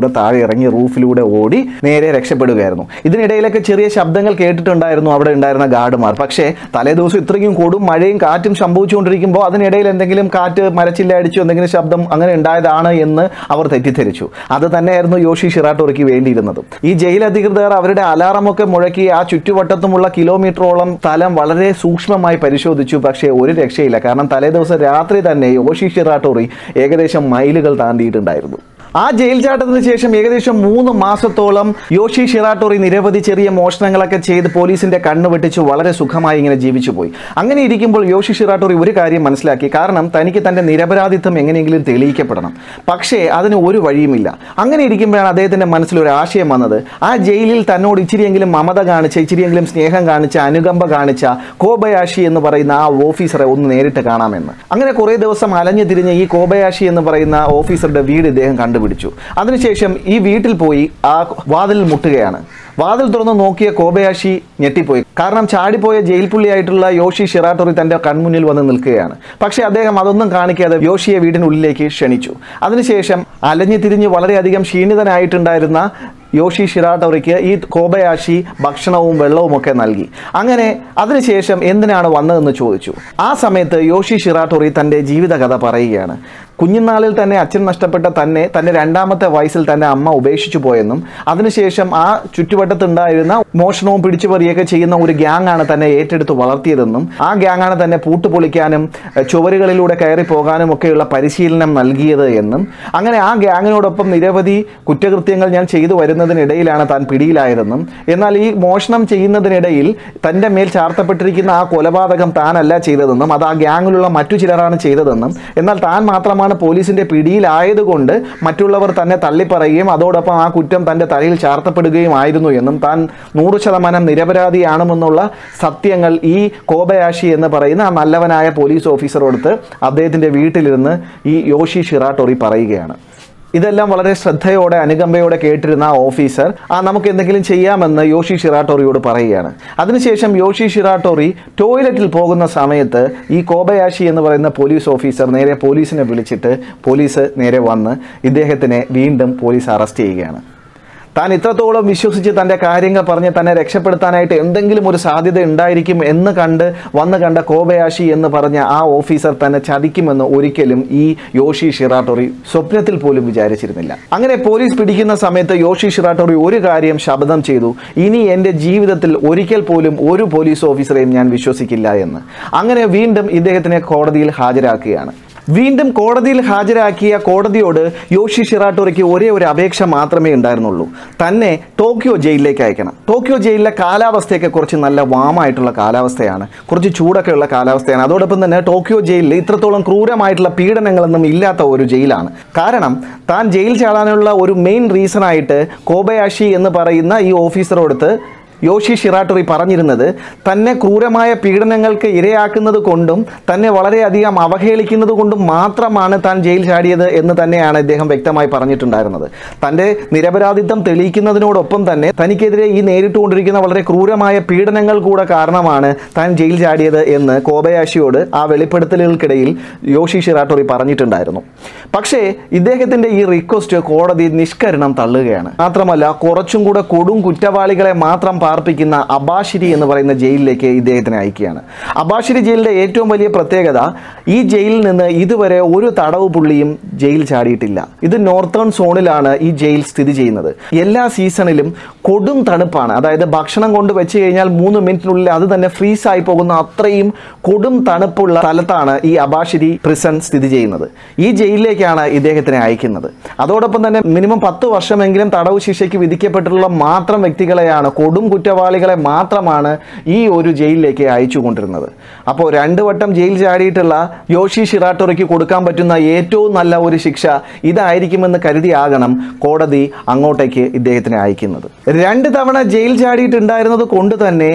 സ്റ്റെപ്പിലൂടെ താഴെ ഇറങ്ങി റൂഫിലൂടെ ഓടി നേരെ രക്ഷപ്പെടുകയായിരുന്നു ഇതിനിടയിലൊക്കെ ചെറിയ ശബ്ദങ്ങൾ കേട്ടിട്ടുണ്ടായിരുന്നു അവിടെ ഉണ്ടായിരുന്ന ഗാർഡുമാർ പക്ഷേ തലേദിവസം ഇത്രയും കൊടും മഴയും കാറ്റും സംഭവിച്ചുകൊണ്ടിരിക്കുമ്പോൾ അതിനിടയിൽ എന്തെങ്കിലും കാറ്റ് മരച്ചില്ല അടിച്ചു എന്തെങ്കിലും ശബ്ദം അങ്ങനെ ഉണ്ടായതാണ് എന്ന് അവർ തെറ്റിദ്ധരിച്ചു അത് തന്നെയായിരുന്നു യോഷി ഷിറാട്ടോറിക്ക് വേണ്ടിയിരുന്നത് ഈ ജയിൽ അധികൃതർ അവരുടെ അലാറമൊക്കെ മുഴക്കി ആ ചുറ്റുവട്ടത്തുമുള്ള കിലോമീറ്ററോളം സ്ഥലം വളരെ സൂക്ഷ്മമായി പരിശോധിച്ചു പക്ഷേ ഒരു രക്ഷയില്ല കാരണം തലേദിവസം രാത്രി തന്നെ യോഷി ഷിറാട്ടോറി ഏകദേശം മൈലുകൾ താണ്ടിയിട്ടുണ്ടായിരുന്നു ആ ജയിൽ ചാട്ടത്തിന് ശേഷം ഏകദേശം മൂന്ന് മാസത്തോളം യോഷി ഷിറാട്ടോറി നിരവധി ചെറിയ മോഷണങ്ങളൊക്കെ ചെയ്ത് പോലീസിന്റെ കണ്ണ് വെട്ടിച്ച് വളരെ സുഖമായി ഇങ്ങനെ ജീവിച്ചു പോയി അങ്ങനെ ഇരിക്കുമ്പോൾ യോഷി ഷിറാട്ടോറി ഒരു കാര്യം മനസ്സിലാക്കി കാരണം തനിക്ക് തന്റെ നിരപരാധിത്വം എങ്ങനെയെങ്കിലും തെളിയിക്കപ്പെടണം പക്ഷേ അതിന് ഒരു വഴിയുമില്ല അങ്ങനെ ഇരിക്കുമ്പോഴാണ് അദ്ദേഹത്തിന്റെ മനസ്സിൽ ഒരു ആശയം വന്നത് ആ ജയിലിൽ തന്നോട് ഇച്ചിരിയെങ്കിലും മമത കാണിച്ച ഇച്ചിരിയെങ്കിലും സ്നേഹം കാണിച്ച അനുകമ്പ കാണിച്ച കോബയാഷി എന്ന് പറയുന്ന ആ ഓഫീസറെ ഒന്ന് നേരിട്ട് കാണാമെന്ന് അങ്ങനെ കുറേ ദിവസം അലഞ്ഞു തിരിഞ്ഞ് ഈ കോബയാഷി എന്ന് പറയുന്ന ഓഫീസറുടെ വീട് ഇദ്ദേഹം കണ്ടുപിടിച്ചു അതിനുശേഷം ഈ വീട്ടിൽ പോയി ആ വാതിൽ മുട്ടുകയാണ് വാതിൽ തുറന്ന് നോക്കിയ കോബയാഷി ഞെട്ടിപ്പോയി കാരണം ചാടിപ്പോയ ജയിൽ പുള്ളിയായിട്ടുള്ള യോഷി ഷിറാട്ടോറി തന്റെ കൺമുന്നിൽ വന്ന് നിൽക്കുകയാണ് പക്ഷേ അദ്ദേഹം അതൊന്നും കാണിക്കാതെ യോഷിയെ വീടിനുള്ളിലേക്ക് ക്ഷണിച്ചു അതിനുശേഷം അലഞ്ഞു തിരിഞ്ഞ് വളരെയധികം ക്ഷീണിതനായിട്ടുണ്ടായിരുന്ന യോഷി ഷിറാട്ടോറിക്ക് ഈ കോബയാഷി ഭക്ഷണവും വെള്ളവും ഒക്കെ നൽകി അങ്ങനെ അതിനുശേഷം എന്തിനാണ് വന്നതെന്ന് ചോദിച്ചു ആ സമയത്ത് യോഷി ഷിറാട്ടോറി തൻ്റെ ജീവിതകഥ പറയുകയാണ് കുഞ്ഞുനാളിൽ തന്നെ അച്ഛൻ നഷ്ടപ്പെട്ട തന്നെ തൻ്റെ രണ്ടാമത്തെ വയസ്സിൽ തന്നെ അമ്മ ഉപേക്ഷിച്ചു പോയെന്നും അതിനുശേഷം ആ ചുറ്റുവട്ടത്തുണ്ടായിരുന്ന മോഷണവും പിടിച്ചുപറിയൊക്കെ ചെയ്യുന്ന ഒരു ഗ്യാങ് ആണ് തന്നെ ഏറ്റെടുത്ത് വളർത്തിയതെന്നും ആ ഗ്യാങ് ആണ് തന്നെ പൂട്ടുപൊളിക്കാനും എഹ്, ചുവരുകളിലൂടെ കയറി പോകാനും ഒക്കെയുള്ള പരിശീലനം നൽകിയത് എന്നും അങ്ങനെ ആ ഗ്യാങ്ങിനോടൊപ്പം നിരവധി കുറ്റകൃത്യങ്ങൾ ഞാൻ ചെയ്തു വരുന്നതിനിടയിലാണ് താൻ പിടിയിലായതെന്നും എന്നാൽ ഈ മോഷണം ചെയ്യുന്നതിനിടയിൽ തൻ്റെ മേൽ ചാർത്തപ്പെട്ടിരിക്കുന്ന ആ കൊലപാതകം താനല്ല ചെയ്തതെന്നും അത് ആ ഗ്യാങ്ങിലുള്ള മറ്റു ചിലരാണ് ചെയ്തതെന്നും എന്നാൽ താൻ മാത്രമാണ് പോലീസിന്റെ പിടിയിലായതുകൊണ്ട് മറ്റുള്ളവർ തന്നെ തള്ളിപ്പറയുകയും അതോടൊപ്പം ആ കുറ്റം തൻ്റെ തലയിൽ ചാർത്തപ്പെടുകയും ആയിരുന്നു എന്നും താൻ നൂറ് ശതമാനം നിരപരാധിയാണെന്നുള്ള സത്യങ്ങൾ ഈ കോബയാഷി എന്ന് പറയുന്ന ആ നല്ലവനായ പോലീസ് ഓഫീസറോടുത്ത് അദ്ദേഹത്തിൻ്റെ വീട്ടിലിരുന്ന് ഈ യോഷി ഷിറാട്ടോറി പറയുകയാണ് ഇതെല്ലാം വളരെ ശ്രദ്ധയോടെ അനുകമ്പയോടെ കേട്ടിരുന്ന ആ ഓഫീസർ ആ നമുക്ക് എന്തെങ്കിലും ചെയ്യാമെന്ന് യോഷി ഷിറാട്ടോറിയോട് പറയുകയാണ് അതിനുശേഷം യോഷി ഷിറാട്ടോറി ടോയ്ലറ്റിൽ പോകുന്ന സമയത്ത് ഈ കോബയാഷി എന്ന് പറയുന്ന പോലീസ് ഓഫീസർ നേരെ പോലീസിനെ വിളിച്ചിട്ട് പോലീസ് നേരെ വന്ന് ഇദ്ദേഹത്തിനെ വീണ്ടും പോലീസ് അറസ്റ്റ് ചെയ്യുകയാണ് താൻ ഇത്രത്തോളം വിശ്വസിച്ച് തൻ്റെ കാര്യങ്ങൾ പറഞ്ഞ് തന്നെ രക്ഷപ്പെടുത്താനായിട്ട് എന്തെങ്കിലും ഒരു സാധ്യത ഉണ്ടായിരിക്കും എന്ന് കണ്ട് വന്ന് കണ്ട കോബയാഷി എന്ന് പറഞ്ഞ ആ ഓഫീസർ തന്നെ ചതിക്കുമെന്ന് ഒരിക്കലും ഈ യോഷി ഷിറാട്ടോറി സ്വപ്നത്തിൽ പോലും വിചാരിച്ചിരുന്നില്ല അങ്ങനെ പോലീസ് പിടിക്കുന്ന സമയത്ത് യോഷി ഷിറാട്ടോറി ഒരു കാര്യം ശബ്ദം ചെയ്തു ഇനി എൻ്റെ ജീവിതത്തിൽ ഒരിക്കൽ പോലും ഒരു പോലീസ് ഓഫീസറെയും ഞാൻ വിശ്വസിക്കില്ല എന്ന് അങ്ങനെ വീണ്ടും ഇദ്ദേഹത്തിനെ കോടതിയിൽ ഹാജരാക്കുകയാണ് വീണ്ടും കോടതിയിൽ ഹാജരാക്കിയ കോടതിയോട് യോഷി ഷിറാട്ടോറിക്ക് ഒരേ ഒരു അപേക്ഷ മാത്രമേ ഉണ്ടായിരുന്നുള്ളൂ തന്നെ ടോക്കിയോ ജയിലിലേക്ക് അയക്കണം ടോക്കിയോ ജയിലിലെ കാലാവസ്ഥയൊക്കെ കുറച്ച് നല്ല വാമായിട്ടുള്ള കാലാവസ്ഥയാണ് കുറച്ച് ചൂടൊക്കെ ഉള്ള കാലാവസ്ഥയാണ് അതോടൊപ്പം തന്നെ ടോക്കിയോ ജയിലിൽ ഇത്രത്തോളം ക്രൂരമായിട്ടുള്ള പീഡനങ്ങളൊന്നും ഇല്ലാത്ത ഒരു ജയിലാണ് കാരണം താൻ ജയിൽ ചാടാനുള്ള ഒരു മെയിൻ റീസണായിട്ട് കോബയാഷി എന്ന് പറയുന്ന ഈ ഓഫീസറോടുത്ത് യോഷി ഷിറാട്ടോറി പറഞ്ഞിരുന്നത് തന്നെ ക്രൂരമായ പീഡനങ്ങൾക്ക് ഇരയാക്കുന്നത് കൊണ്ടും തന്നെ വളരെയധികം അവഹേളിക്കുന്നത് കൊണ്ടും മാത്രമാണ് താൻ ജയിൽ ചാടിയത് എന്ന് തന്നെയാണ് ഇദ്ദേഹം വ്യക്തമായി പറഞ്ഞിട്ടുണ്ടായിരുന്നത് തൻ്റെ നിരപരാധിത്വം തെളിയിക്കുന്നതിനോടൊപ്പം തന്നെ തനിക്കെതിരെ ഈ നേരിട്ടുകൊണ്ടിരിക്കുന്ന വളരെ ക്രൂരമായ പീഡനങ്ങൾ കൂടെ കാരണമാണ് താൻ ജയിൽ ചാടിയത് എന്ന് കോബയാഷിയോട് ആ വെളിപ്പെടുത്തലുകൾക്കിടയിൽ യോഷി ഷിറാട്ടോറി പറഞ്ഞിട്ടുണ്ടായിരുന്നു പക്ഷേ ഇദ്ദേഹത്തിൻ്റെ ഈ റിക്വസ്റ്റ് കോടതി നിഷ്കരണം തള്ളുകയാണ് മാത്രമല്ല കുറച്ചും കൂടെ കൊടും കുറ്റവാളികളെ മാത്രം പാർപ്പിക്കുന്ന അബാഷിരി എന്ന് പറയുന്ന ജയിലിലേക്ക് ഇദ്ദേഹത്തിനെ അയക്കുകയാണ് അബാഷിരി ജയിലിൻ്റെ ഏറ്റവും വലിയ പ്രത്യേകത ഈ ജയിലിൽ നിന്ന് ഇതുവരെ ഒരു തടവ് പുള്ളിയും ജയിൽ ചാടിയിട്ടില്ല ഇത് നോർത്തേൺ സോണിലാണ് ഈ ജയിൽ സ്ഥിതി ചെയ്യുന്നത് എല്ലാ സീസണിലും കൊടും തണുപ്പാണ് അതായത് ഭക്ഷണം കൊണ്ട് വെച്ച് കഴിഞ്ഞാൽ മൂന്ന് മിനിറ്റിനുള്ളിൽ അത് തന്നെ ഫ്രീസ് ആയി പോകുന്ന അത്രയും കൊടും തണുപ്പുള്ള സ്ഥലത്താണ് ഈ അബാഷിരി പ്രിസൺ സ്ഥിതി ചെയ്യുന്നത് ഈ ജയിലിലേക്കാണ് ഇദ്ദേഹത്തിനെ അയക്കുന്നത് അതോടൊപ്പം തന്നെ മിനിമം പത്ത് വർഷമെങ്കിലും തടവ് ശിക്ഷയ്ക്ക് വിധിക്കപ്പെട്ടിട്ടുള്ള മാത്രം വ്യക്തികളെയാണ് കൊടും കുറ്റവാളികളെ മാത്രമാണ് ഈ ഒരു ജയിലിലേക്ക് അയച്ചു കൊണ്ടിരുന്നത് അപ്പോൾ രണ്ട് വട്ടം ജയിൽ ചാടിയിട്ടുള്ള യോഷി ഷിറാട്ടോറിക്ക് കൊടുക്കാൻ പറ്റുന്ന ഏറ്റവും നല്ല ഒരു ശിക്ഷ ഇതായിരിക്കുമെന്ന് കരുതിയാകണം കോടതി അങ്ങോട്ടേക്ക് ഇദ്ദേഹത്തിനെ അയക്കുന്നത് രണ്ട് തവണ ജയിൽ ചാടിയിട്ടുണ്ടായിരുന്നത് കൊണ്ട് തന്നെ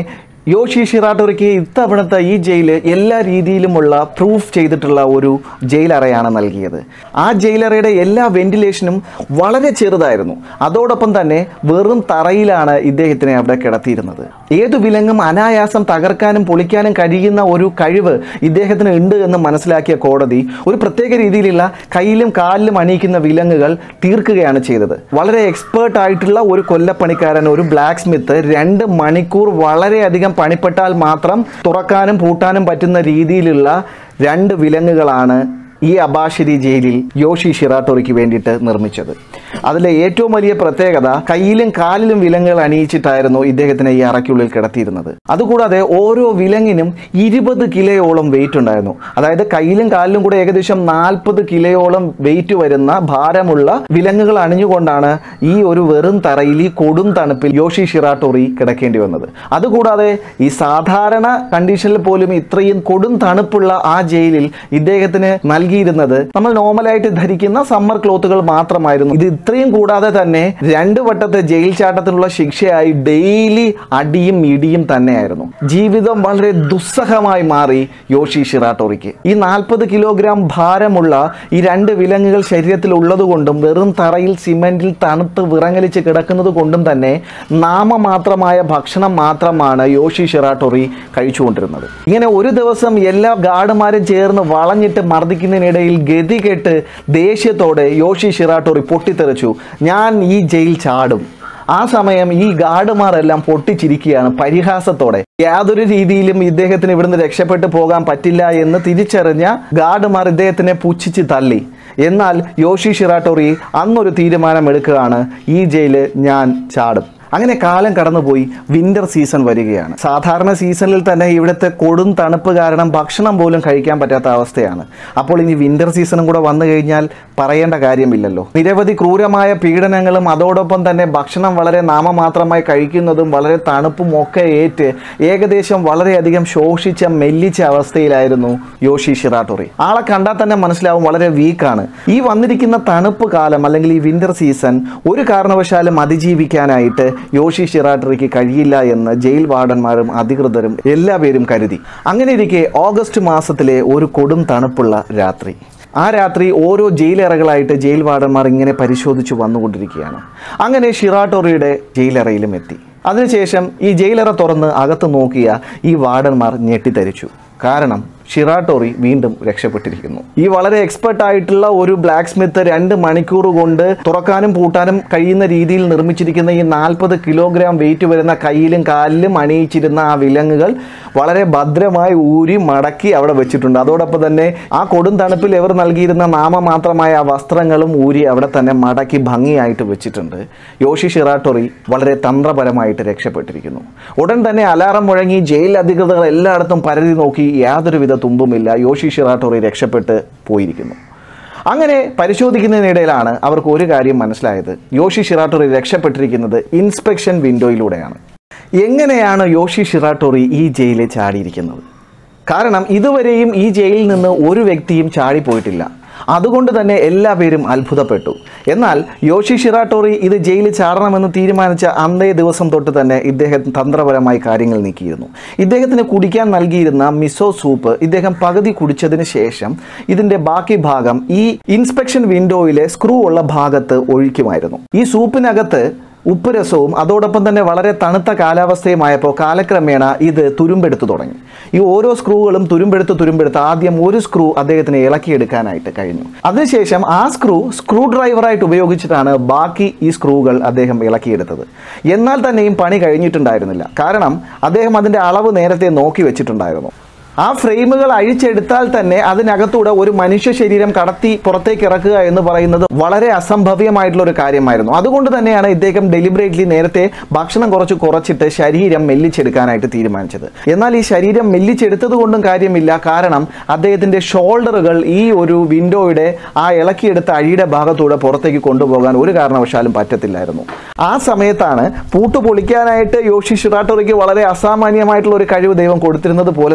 യോഷി ഷിറാട്ടോറിക്ക് ഇത്തവണത്തെ ഈ ജയില് എല്ലാ രീതിയിലുമുള്ള പ്രൂഫ് ചെയ്തിട്ടുള്ള ഒരു ജയിലറയാണ് നൽകിയത് ആ ജയിലറയുടെ എല്ലാ വെന്റിലേഷനും വളരെ ചെറുതായിരുന്നു അതോടൊപ്പം തന്നെ വെറും തറയിലാണ് ഇദ്ദേഹത്തിനെ അവിടെ കിടത്തിയിരുന്നത് ഏതു വിലങ്ങും അനായാസം തകർക്കാനും പൊളിക്കാനും കഴിയുന്ന ഒരു കഴിവ് ഇദ്ദേഹത്തിന് ഉണ്ട് എന്ന് മനസ്സിലാക്കിയ കോടതി ഒരു പ്രത്യേക രീതിയിലുള്ള കയ്യിലും കാലിലും അണിയിക്കുന്ന വിലങ്ങുകൾ തീർക്കുകയാണ് ചെയ്തത് വളരെ എക്സ്പേർട്ട് ആയിട്ടുള്ള ഒരു കൊല്ലപ്പണിക്കാരൻ ഒരു ബ്ലാക്ക് സ്മിത്ത് രണ്ട് മണിക്കൂർ വളരെയധികം പണിപ്പെട്ടാൽ മാത്രം തുറക്കാനും പൂട്ടാനും പറ്റുന്ന രീതിയിലുള്ള രണ്ട് വിലങ്ങുകളാണ് ഈ അബാഷിരി ജയിലിൽ യോഷി ഷിറാട്ടോറിക്ക് വേണ്ടിയിട്ട് നിർമ്മിച്ചത് അതിലെ ഏറ്റവും വലിയ പ്രത്യേകത കയ്യിലും കാലിലും വിലങ്ങുകൾ അണിയിച്ചിട്ടായിരുന്നു ഇദ്ദേഹത്തിനെ ഈ അറയ്ക്കുള്ളിൽ കിടത്തിയിരുന്നത് അതുകൂടാതെ ഓരോ വിലങ്ങിനും ഇരുപത് കിലോയോളം വെയിറ്റ് ഉണ്ടായിരുന്നു അതായത് കയ്യിലും കാലിലും കൂടെ ഏകദേശം നാൽപ്പത് കിലോയോളം വെയിറ്റ് വരുന്ന ഭാരമുള്ള വിലങ്ങുകൾ അണിഞ്ഞുകൊണ്ടാണ് ഈ ഒരു വെറും തറയിൽ ഈ കൊടും തണുപ്പിൽ യോഷി ഷിറാട്ടോറി കിടക്കേണ്ടി വന്നത് അതുകൂടാതെ ഈ സാധാരണ കണ്ടീഷനിൽ പോലും ഇത്രയും കൊടും തണുപ്പുള്ള ആ ജയിലിൽ ഇദ്ദേഹത്തിന് നൽകിയിരുന്നത് നമ്മൾ നോർമലായിട്ട് ധരിക്കുന്ന സമ്മർ ക്ലോത്തുകൾ മാത്രമായിരുന്നു ഇത് ഇത്രയും കൂടാതെ തന്നെ രണ്ട് വട്ടത്തെ ജയിൽ ചാട്ടത്തിനുള്ള ശിക്ഷയായി ഡെയിലി അടിയും ഇടിയും തന്നെയായിരുന്നു ജീവിതം വളരെ ദുസ്സഹമായി മാറി യോഷി ഷിറാട്ടോറിക്ക് ഈ നാൽപ്പത് കിലോഗ്രാം ഭാരമുള്ള ഈ രണ്ട് വിലങ്ങുകൾ ശരീരത്തിൽ ഉള്ളതുകൊണ്ടും വെറും തറയിൽ സിമെന്റിൽ തണുത്ത് വിറങ്ങലിച്ച് കിടക്കുന്നത് കൊണ്ടും തന്നെ നാമമാത്രമായ ഭക്ഷണം മാത്രമാണ് യോഷി ഷിറാട്ടോറി കഴിച്ചുകൊണ്ടിരുന്നത് ഇങ്ങനെ ഒരു ദിവസം എല്ലാ ഗാർഡുമാരും ചേർന്ന് വളഞ്ഞിട്ട് മർദ്ദിക്കുന്നതിനിടയിൽ ഗതികെട്ട് ദേഷ്യത്തോടെ യോഷി ഷിറാട്ടോറി പൊട്ടിത്തെറിച്ചു ഞാൻ ഈ ജയിൽ ചാടും ആ സമയം ഈ ഗാർഡുമാരെല്ലാം പൊട്ടിച്ചിരിക്കുകയാണ് പരിഹാസത്തോടെ യാതൊരു രീതിയിലും ഇദ്ദേഹത്തിന് ഇവിടുന്ന് രക്ഷപ്പെട്ടു പോകാൻ പറ്റില്ല എന്ന് തിരിച്ചറിഞ്ഞ ഗാർഡുമാർ ഇദ്ദേഹത്തിനെ പുച്ഛിച്ച് തള്ളി എന്നാൽ യോഷി ഷിറാട്ടോറി അന്നൊരു തീരുമാനമെടുക്കുകയാണ് ഈ ജയില് ഞാൻ ചാടും അങ്ങനെ കാലം കടന്നുപോയി വിന്റർ സീസൺ വരികയാണ് സാധാരണ സീസണിൽ തന്നെ ഇവിടുത്തെ കൊടും തണുപ്പ് കാരണം ഭക്ഷണം പോലും കഴിക്കാൻ പറ്റാത്ത അവസ്ഥയാണ് അപ്പോൾ ഇനി വിന്റർ സീസണും കൂടെ വന്നു കഴിഞ്ഞാൽ പറയേണ്ട കാര്യമില്ലല്ലോ നിരവധി ക്രൂരമായ പീഡനങ്ങളും അതോടൊപ്പം തന്നെ ഭക്ഷണം വളരെ നാമമാത്രമായി കഴിക്കുന്നതും വളരെ തണുപ്പും ഒക്കെ ഏറ്റ് ഏകദേശം വളരെയധികം ശോഷിച്ച മെല്ലിച്ച അവസ്ഥയിലായിരുന്നു യോഷി ഷിറാട്ടോറി ആളെ കണ്ടാൽ തന്നെ മനസ്സിലാവും വളരെ വീക്കാണ് ഈ വന്നിരിക്കുന്ന തണുപ്പ് കാലം അല്ലെങ്കിൽ ഈ വിന്റർ സീസൺ ഒരു കാരണവശാലും അതിജീവിക്കാനായിട്ട് യോഷി ഷിറാട്ടറിക്ക് കഴിയില്ല എന്ന് ജയിൽ വാർഡന്മാരും അധികൃതരും എല്ലാവരും കരുതി അങ്ങനെ ഇരിക്കെ ഓഗസ്റ്റ് മാസത്തിലെ ഒരു കൊടും തണുപ്പുള്ള രാത്രി ആ രാത്രി ഓരോ ജയിലറകളായിട്ട് ജയിൽ വാർഡന്മാർ ഇങ്ങനെ പരിശോധിച്ച് വന്നുകൊണ്ടിരിക്കുകയാണ് അങ്ങനെ ഷിറാട്ടോറിയുടെ ജയിലറയിലും എത്തി അതിനുശേഷം ഈ ജയിലറ തുറന്ന് അകത്ത് നോക്കിയ ഈ വാർഡന്മാർ ഞെട്ടിത്തരിച്ചു കാരണം ഷിറാട്ടോറി വീണ്ടും രക്ഷപ്പെട്ടിരിക്കുന്നു ഈ വളരെ എക്സ്പെർട്ട് ആയിട്ടുള്ള ഒരു ബ്ലാക്ക് സ്മിത്ത് രണ്ട് മണിക്കൂർ കൊണ്ട് തുറക്കാനും പൂട്ടാനും കഴിയുന്ന രീതിയിൽ നിർമ്മിച്ചിരിക്കുന്ന ഈ നാൽപ്പത് കിലോഗ്രാം വെയിറ്റ് വരുന്ന കയ്യിലും കാലിലും അണിയിച്ചിരുന്ന ആ വിലങ്ങുകൾ വളരെ ഭദ്രമായി ഊരി മടക്കി അവിടെ വെച്ചിട്ടുണ്ട് അതോടൊപ്പം തന്നെ ആ കൊടും തണുപ്പിൽ ഇവർ നൽകിയിരുന്ന നാമമാത്രമായ ആ വസ്ത്രങ്ങളും ഊരി അവിടെ തന്നെ മടക്കി ഭംഗിയായിട്ട് വെച്ചിട്ടുണ്ട് യോഷി ഷിറാട്ടോറി വളരെ തന്ത്രപരമായിട്ട് രക്ഷപ്പെട്ടിരിക്കുന്നു ഉടൻ തന്നെ അലാറം മുഴങ്ങി ജയിൽ അധികൃതർ എല്ലായിടത്തും പരതി നോക്കി യാതൊരുവിധ തുമ്പുമില്ല യോഷി ഷിറാട്ടോറി രക്ഷപ്പെട്ട് പോയിരിക്കുന്നു അങ്ങനെ പരിശോധിക്കുന്നതിനിടയിലാണ് അവർക്ക് ഒരു കാര്യം മനസ്സിലായത് യോഷി ഷിറാട്ടോറി രക്ഷപ്പെട്ടിരിക്കുന്നത് ഇൻസ്പെക്ഷൻ വിൻഡോയിലൂടെയാണ് എങ്ങനെയാണ് യോഷി ഷിറാട്ടോറി ഈ ജയിലിൽ ചാടിയിരിക്കുന്നത് കാരണം ഇതുവരെയും ഈ ജയിലിൽ നിന്ന് ഒരു വ്യക്തിയും ചാടിപ്പോയിട്ടില്ല അതുകൊണ്ട് തന്നെ എല്ലാവരും അത്ഭുതപ്പെട്ടു എന്നാൽ യോഷി ഷിറാട്ടോറി ഇത് ജയിലിൽ ചാടണമെന്ന് തീരുമാനിച്ച അന്നേ ദിവസം തൊട്ട് തന്നെ ഇദ്ദേഹം തന്ത്രപരമായി കാര്യങ്ങൾ നീക്കിയിരുന്നു ഇദ്ദേഹത്തിന് കുടിക്കാൻ നൽകിയിരുന്ന മിസോ സൂപ്പ് ഇദ്ദേഹം പകുതി കുടിച്ചതിന് ശേഷം ഇതിൻ്റെ ബാക്കി ഭാഗം ഈ ഇൻസ്പെക്ഷൻ വിൻഡോയിലെ സ്ക്രൂ ഉള്ള ഭാഗത്ത് ഒഴിക്കുമായിരുന്നു ഈ സൂപ്പിനകത്ത് ഉപ്പ് രസവും അതോടൊപ്പം തന്നെ വളരെ തണുത്ത കാലാവസ്ഥയുമായപ്പോൾ കാലക്രമേണ ഇത് തുരുമ്പെടുത്തു തുടങ്ങി ഈ ഓരോ സ്ക്രൂകളും തുരുമ്പെടുത്ത് തുരുമ്പെടുത്ത് ആദ്യം ഒരു സ്ക്രൂ അദ്ദേഹത്തിന് ഇളക്കിയെടുക്കാനായിട്ട് കഴിഞ്ഞു അതിനുശേഷം ആ സ്ക്രൂ സ്ക്രൂ ഡ്രൈവറായിട്ട് ഉപയോഗിച്ചിട്ടാണ് ബാക്കി ഈ സ്ക്രൂകൾ അദ്ദേഹം ഇളക്കിയെടുത്തത് എന്നാൽ തന്നെയും പണി കഴിഞ്ഞിട്ടുണ്ടായിരുന്നില്ല കാരണം അദ്ദേഹം അതിൻ്റെ അളവ് നേരത്തെ നോക്കി വെച്ചിട്ടുണ്ടായിരുന്നു ആ ഫ്രെയിമുകൾ അഴിച്ചെടുത്താൽ തന്നെ അതിനകത്തൂടെ ഒരു മനുഷ്യ ശരീരം കടത്തി പുറത്തേക്ക് ഇറക്കുക എന്ന് പറയുന്നത് വളരെ അസംഭവ്യമായിട്ടുള്ള ഒരു കാര്യമായിരുന്നു അതുകൊണ്ട് തന്നെയാണ് ഇദ്ദേഹം ഡെലിബറേറ്റ്ലി നേരത്തെ ഭക്ഷണം കുറച്ച് കുറച്ചിട്ട് ശരീരം മെല്ലിച്ചെടുക്കാനായിട്ട് തീരുമാനിച്ചത് എന്നാൽ ഈ ശരീരം മെല്ലിച്ചെടുത്തത് കൊണ്ടും കാര്യമില്ല കാരണം അദ്ദേഹത്തിന്റെ ഷോൾഡറുകൾ ഈ ഒരു വിൻഡോയുടെ ആ ഇളക്കിയെടുത്ത അഴിയുടെ ഭാഗത്തൂടെ പുറത്തേക്ക് കൊണ്ടുപോകാൻ ഒരു കാരണവശാലും പറ്റത്തില്ലായിരുന്നു ആ സമയത്താണ് പൂട്ട് പൊളിക്കാനായിട്ട് യോഷി ഷിറാട്ടോറിക്ക് വളരെ അസാമാന്യമായിട്ടുള്ള ഒരു കഴിവ് ദൈവം കൊടുത്തിരുന്നത് പോലെ തന്നെ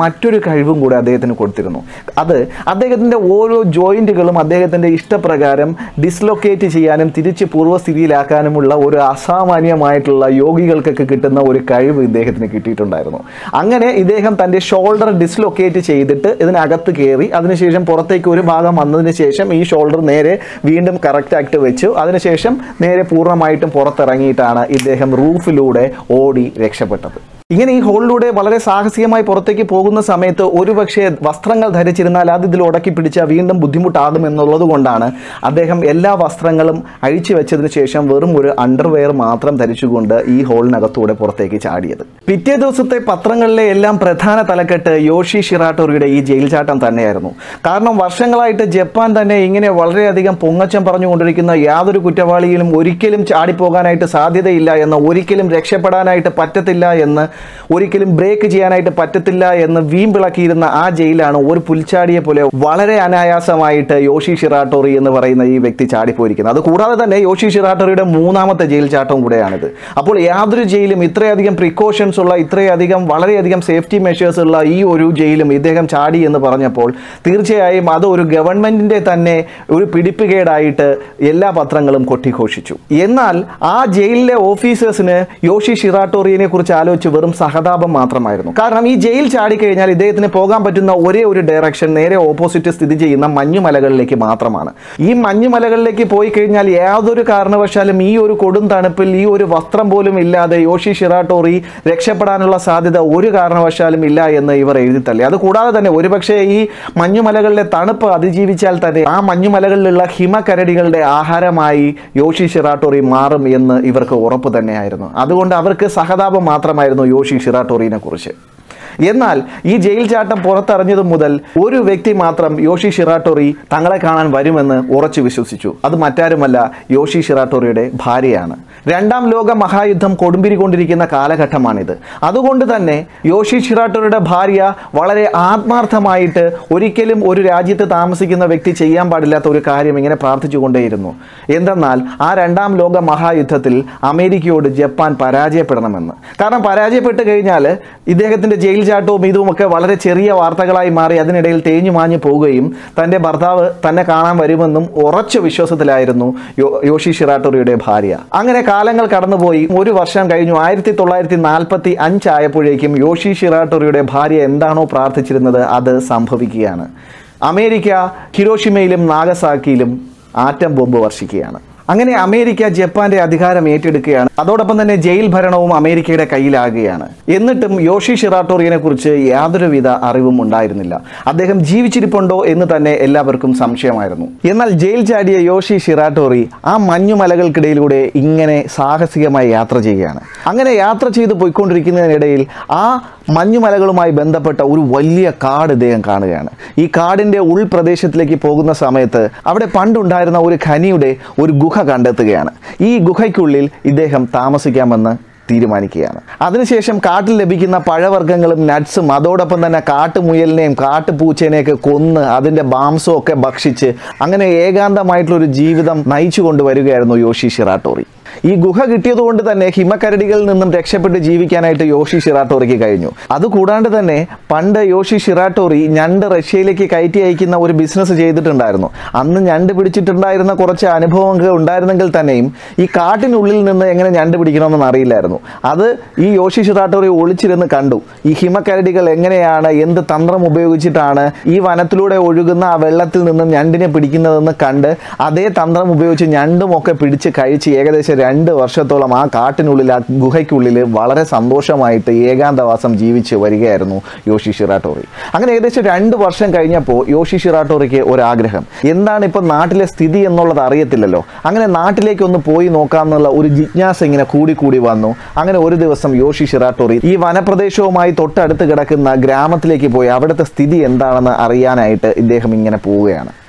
മറ്റൊരു കഴിവും കൂടെ അദ്ദേഹത്തിന് കൊടുത്തിരുന്നു അത് അദ്ദേഹത്തിൻ്റെ ഓരോ ജോയിൻറ്റുകളും അദ്ദേഹത്തിൻ്റെ ഇഷ്ടപ്രകാരം ഡിസ്ലൊക്കേറ്റ് ചെയ്യാനും തിരിച്ച് പൂർവ്വസ്ഥിതിയിലാക്കാനുമുള്ള ഒരു അസാമാന്യമായിട്ടുള്ള യോഗികൾക്കൊക്കെ കിട്ടുന്ന ഒരു കഴിവ് ഇദ്ദേഹത്തിന് കിട്ടിയിട്ടുണ്ടായിരുന്നു അങ്ങനെ ഇദ്ദേഹം തൻ്റെ ഷോൾഡർ ഡിസ്ലൊക്കേറ്റ് ചെയ്തിട്ട് ഇതിനകത്ത് കയറി അതിനുശേഷം പുറത്തേക്ക് ഒരു ഭാഗം വന്നതിന് ശേഷം ഈ ഷോൾഡർ നേരെ വീണ്ടും കറക്റ്റ് ആയിട്ട് വെച്ചു അതിനുശേഷം നേരെ പൂർണ്ണമായിട്ടും പുറത്തിറങ്ങിയിട്ടാണ് ഇദ്ദേഹം റൂഫിലൂടെ ഓടി രക്ഷപ്പെട്ടത് ഇങ്ങനെ ഈ ഹോളിലൂടെ വളരെ സാഹസികമായി പുറത്തേക്ക് പോകുന്ന സമയത്ത് ഒരുപക്ഷെ വസ്ത്രങ്ങൾ ധരിച്ചിരുന്നാൽ അത് ഇതിൽ ഉടക്കി പിടിച്ചാൽ വീണ്ടും ബുദ്ധിമുട്ടാകും എന്നുള്ളത് കൊണ്ടാണ് അദ്ദേഹം എല്ലാ വസ്ത്രങ്ങളും അഴിച്ചു വെച്ചതിന് ശേഷം വെറും ഒരു അണ്ടർവെയർ മാത്രം ധരിച്ചുകൊണ്ട് ഈ ഹോളിനകത്തൂടെ പുറത്തേക്ക് ചാടിയത് പിറ്റേ ദിവസത്തെ പത്രങ്ങളിലെ എല്ലാം പ്രധാന തലക്കെട്ട് യോഷി ഷിറാട്ടോറിയുടെ ഈ ജയിൽ ചാട്ടം തന്നെയായിരുന്നു കാരണം വർഷങ്ങളായിട്ട് ജപ്പാൻ തന്നെ ഇങ്ങനെ വളരെയധികം പൊങ്ങച്ചം പറഞ്ഞുകൊണ്ടിരിക്കുന്ന യാതൊരു കുറ്റവാളിയിലും ഒരിക്കലും ചാടിപ്പോകാനായിട്ട് സാധ്യതയില്ല എന്ന് ഒരിക്കലും രക്ഷപ്പെടാനായിട്ട് പറ്റത്തില്ല എന്ന് ഒരിക്കലും ബ്രേക്ക് ചെയ്യാനായിട്ട് പറ്റത്തില്ല എന്ന് വീമ്പിളക്കിയിരുന്ന ആ ജയിലാണ് ഒരു പുൽച്ചാടിയെ പോലെ വളരെ അനായാസമായിട്ട് യോഷി ഷിറാട്ടോറി എന്ന് പറയുന്ന ഈ വ്യക്തി ചാടിപ്പോയിരിക്കുന്നത് അത് കൂടാതെ തന്നെ യോഷി ഷിറാട്ടോറിയുടെ മൂന്നാമത്തെ ജയിൽ ചാട്ടവും കൂടെയാണിത് അപ്പോൾ യാതൊരു ജയിലും ഇത്രയധികം പ്രിക്കോഷൻസ് ഉള്ള ഇത്രയധികം വളരെയധികം സേഫ്റ്റി മെഷേഴ്സ് ഉള്ള ഈ ഒരു ജയിലും ഇദ്ദേഹം ചാടി എന്ന് പറഞ്ഞപ്പോൾ തീർച്ചയായും അത് ഒരു ഗവൺമെന്റിന്റെ തന്നെ ഒരു പിടിപ്പുകേടായിട്ട് എല്ലാ പത്രങ്ങളും കൊട്ടിഘോഷിച്ചു എന്നാൽ ആ ജയിലിലെ ഓഫീസേഴ്സിന് യോഷി ഷിറാട്ടോറിയെ കുറിച്ച് ആലോചിച്ച് വെറും സഹതാപം മാത്രമായിരുന്നു കാരണം ഈ ജയിൽ ചാടിക്കഴിഞ്ഞാൽ ഇദ്ദേഹത്തിന് പോകാൻ പറ്റുന്ന ഒരേ ഒരു ഡയറക്ഷൻ നേരെ ഓപ്പോസിറ്റ് സ്ഥിതി ചെയ്യുന്ന മഞ്ഞുമലകളിലേക്ക് മാത്രമാണ് ഈ മഞ്ഞുമലകളിലേക്ക് പോയി കഴിഞ്ഞാൽ യാതൊരു കാരണവശാലും ഈ ഒരു കൊടും തണുപ്പിൽ ഈ ഒരു വസ്ത്രം പോലും ഇല്ലാതെ യോഷി ഷിറാട്ടോറി രക്ഷപ്പെടാനുള്ള സാധ്യത ഒരു കാരണവശാലും ഇല്ല എന്ന് ഇവർ എഴുതിത്തള്ളി അത് കൂടാതെ തന്നെ ഒരുപക്ഷെ ഈ മഞ്ഞുമലകളിലെ തണുപ്പ് അതിജീവിച്ചാൽ തന്നെ ആ മഞ്ഞുമലകളിലുള്ള ഹിമക്കരടികളുടെ ആഹാരമായി യോഷി ഷിറാട്ടോറി മാറും എന്ന് ഇവർക്ക് ഉറപ്പ് തന്നെയായിരുന്നു അതുകൊണ്ട് അവർക്ക് സഹതാപം മാത്രമായിരുന്നു യോഷി ഷിറാട്ടോറിനെ കുറിച്ച് എന്നാൽ ഈ ജയിൽ ചാട്ടം പുറത്തറിഞ്ഞതു മുതൽ ഒരു വ്യക്തി മാത്രം യോഷി ഷിറാട്ടോറി തങ്ങളെ കാണാൻ വരുമെന്ന് ഉറച്ചു വിശ്വസിച്ചു അത് മറ്റാരുമല്ല യോഷി ഷിറാട്ടോറിയുടെ ഭാര്യയാണ് രണ്ടാം ലോക മഹായുദ്ധം കൊടുമ്പിരി കൊണ്ടിരിക്കുന്ന കാലഘട്ടമാണിത് അതുകൊണ്ട് തന്നെ യോഷി ഷിറാട്ടോറിയുടെ ഭാര്യ വളരെ ആത്മാർത്ഥമായിട്ട് ഒരിക്കലും ഒരു രാജ്യത്ത് താമസിക്കുന്ന വ്യക്തി ചെയ്യാൻ പാടില്ലാത്ത ഒരു കാര്യം ഇങ്ങനെ പ്രാർത്ഥിച്ചുകൊണ്ടേയിരുന്നു എന്തെന്നാൽ ആ രണ്ടാം ലോക മഹായുദ്ധത്തിൽ അമേരിക്കയോട് ജപ്പാൻ പരാജയപ്പെടണമെന്ന് കാരണം പരാജയപ്പെട്ട് കഴിഞ്ഞാൽ ഇദ്ദേഹത്തിൻ്റെ ജയിൽ ചാട്ടവും ഇതുമൊക്കെ വളരെ ചെറിയ വാർത്തകളായി മാറി അതിനിടയിൽ തേഞ്ഞു മാഞ്ഞു പോവുകയും തൻ്റെ ഭർത്താവ് തന്നെ കാണാൻ വരുമെന്നും ഉറച്ച വിശ്വാസത്തിലായിരുന്നു യോ- യോഷി ഷിറാട്ടോറിയുടെ ഭാര്യ അങ്ങനെ കാലങ്ങൾ കടന്നുപോയി ഒരു വർഷം കഴിഞ്ഞു ആയിരത്തി തൊള്ളായിരത്തി നാൽപ്പത്തി അഞ്ചായപ്പോഴേക്കും യോഷി ഷിറാട്ടോറിയുടെ ഭാര്യ എന്താണോ പ്രാർത്ഥിച്ചിരുന്നത് അത് സംഭവിക്കുകയാണ് അമേരിക്ക ഹിരോഷിമയിലും നാഗസാക്കിയിലും ആറ്റം ബോംബ് വർഷിക്കുകയാണ് അങ്ങനെ അമേരിക്ക ജപ്പാന്റെ അധികാരം ഏറ്റെടുക്കുകയാണ് അതോടൊപ്പം തന്നെ ജയിൽ ഭരണവും അമേരിക്കയുടെ കയ്യിലാകുകയാണ് എന്നിട്ടും യോഷി ഷിറാട്ടോറിയനെ കുറിച്ച് യാതൊരുവിധ അറിവും ഉണ്ടായിരുന്നില്ല അദ്ദേഹം ജീവിച്ചിരിപ്പുണ്ടോ എന്ന് തന്നെ എല്ലാവർക്കും സംശയമായിരുന്നു എന്നാൽ ജയിൽ ചാടിയ യോഷി ഷിറാട്ടോറി ആ മഞ്ഞുമലകൾക്കിടയിലൂടെ ഇങ്ങനെ സാഹസികമായി യാത്ര ചെയ്യുകയാണ് അങ്ങനെ യാത്ര ചെയ്ത് പോയിക്കൊണ്ടിരിക്കുന്നതിനിടയിൽ ആ മഞ്ഞുമലകളുമായി ബന്ധപ്പെട്ട ഒരു വലിയ കാട് ഇദ്ദേഹം കാണുകയാണ് ഈ കാടിൻ്റെ ഉൾപ്രദേശത്തിലേക്ക് പോകുന്ന സമയത്ത് അവിടെ പണ്ടുണ്ടായിരുന്ന ഒരു ഖനിയുടെ ഒരു ഗുഹ കണ്ടെത്തുകയാണ് ഈ ഗുഹയ്ക്കുള്ളിൽ ഇദ്ദേഹം താമസിക്കാമെന്ന് തീരുമാനിക്കുകയാണ് അതിനുശേഷം കാട്ടിൽ ലഭിക്കുന്ന പഴവർഗ്ഗങ്ങളും നട്ട്സും അതോടൊപ്പം തന്നെ കാട്ടുമുയലിനെയും കാട്ടുപൂച്ചേനെയൊക്കെ കൊന്ന് അതിൻ്റെ മാംസവും ഒക്കെ ഭക്ഷിച്ച് അങ്ങനെ ഏകാന്തമായിട്ടുള്ളൊരു ജീവിതം നയിച്ചു കൊണ്ടുവരികയായിരുന്നു യോഷി ഷിറാട്ടോറി ഈ ഗുഹ കിട്ടിയതുകൊണ്ട് തന്നെ ഹിമക്കരടികളിൽ നിന്നും രക്ഷപ്പെട്ട് ജീവിക്കാനായിട്ട് യോഷി ഷിറാട്ടോറിക്ക് കഴിഞ്ഞു അതുകൂടാണ്ട് തന്നെ പണ്ട് യോഷി ഷിറാട്ടോറി ഞണ്ട് റഷ്യയിലേക്ക് കയറ്റി അയക്കുന്ന ഒരു ബിസിനസ് ചെയ്തിട്ടുണ്ടായിരുന്നു അന്ന് ഞണ്ട് പിടിച്ചിട്ടുണ്ടായിരുന്ന കുറച്ച് അനുഭവങ്ങൾ ഉണ്ടായിരുന്നെങ്കിൽ തന്നെയും ഈ കാട്ടിനുള്ളിൽ നിന്ന് എങ്ങനെ ഞണ്ട് പിടിക്കണമെന്ന് അറിയില്ലായിരുന്നു അത് ഈ യോഷി ഷിറാട്ടോറി ഒളിച്ചിരുന്ന് കണ്ടു ഈ ഹിമക്കരടികൾ എങ്ങനെയാണ് എന്ത് തന്ത്രം ഉപയോഗിച്ചിട്ടാണ് ഈ വനത്തിലൂടെ ഒഴുകുന്ന ആ വെള്ളത്തിൽ നിന്നും ഞണ്ടിനെ പിടിക്കുന്നതെന്ന് കണ്ട് അതേ തന്ത്രം ഉപയോഗിച്ച് ഞണ്ടും ഒക്കെ പിടിച്ച് കഴിച്ച് ഏകദേശം രണ്ട് വർഷത്തോളം ആ കാട്ടിനുള്ളിൽ ആ ഗുഹയ്ക്കുള്ളിൽ വളരെ സന്തോഷമായിട്ട് ഏകാന്തവാസം ജീവിച്ച് വരികയായിരുന്നു യോഷി ഷിറാട്ടോറി അങ്ങനെ ഏകദേശം രണ്ട് വർഷം കഴിഞ്ഞപ്പോൾ യോഷി ഷിറാട്ടോറിക്ക് ഒരാഗ്രഹം എന്താണ് ഇപ്പോൾ നാട്ടിലെ സ്ഥിതി എന്നുള്ളത് അറിയത്തില്ലല്ലോ അങ്ങനെ നാട്ടിലേക്ക് ഒന്ന് പോയി നോക്കാമെന്നുള്ള ഒരു ജിജ്ഞാസ ഇങ്ങനെ കൂടി കൂടി വന്നു അങ്ങനെ ഒരു ദിവസം യോഷി ഷിറാട്ടോറി ഈ വനപ്രദേശവുമായി തൊട്ടടുത്ത് കിടക്കുന്ന ഗ്രാമത്തിലേക്ക് പോയി അവിടുത്തെ സ്ഥിതി എന്താണെന്ന് അറിയാനായിട്ട് ഇദ്ദേഹം ഇങ്ങനെ പോവുകയാണ്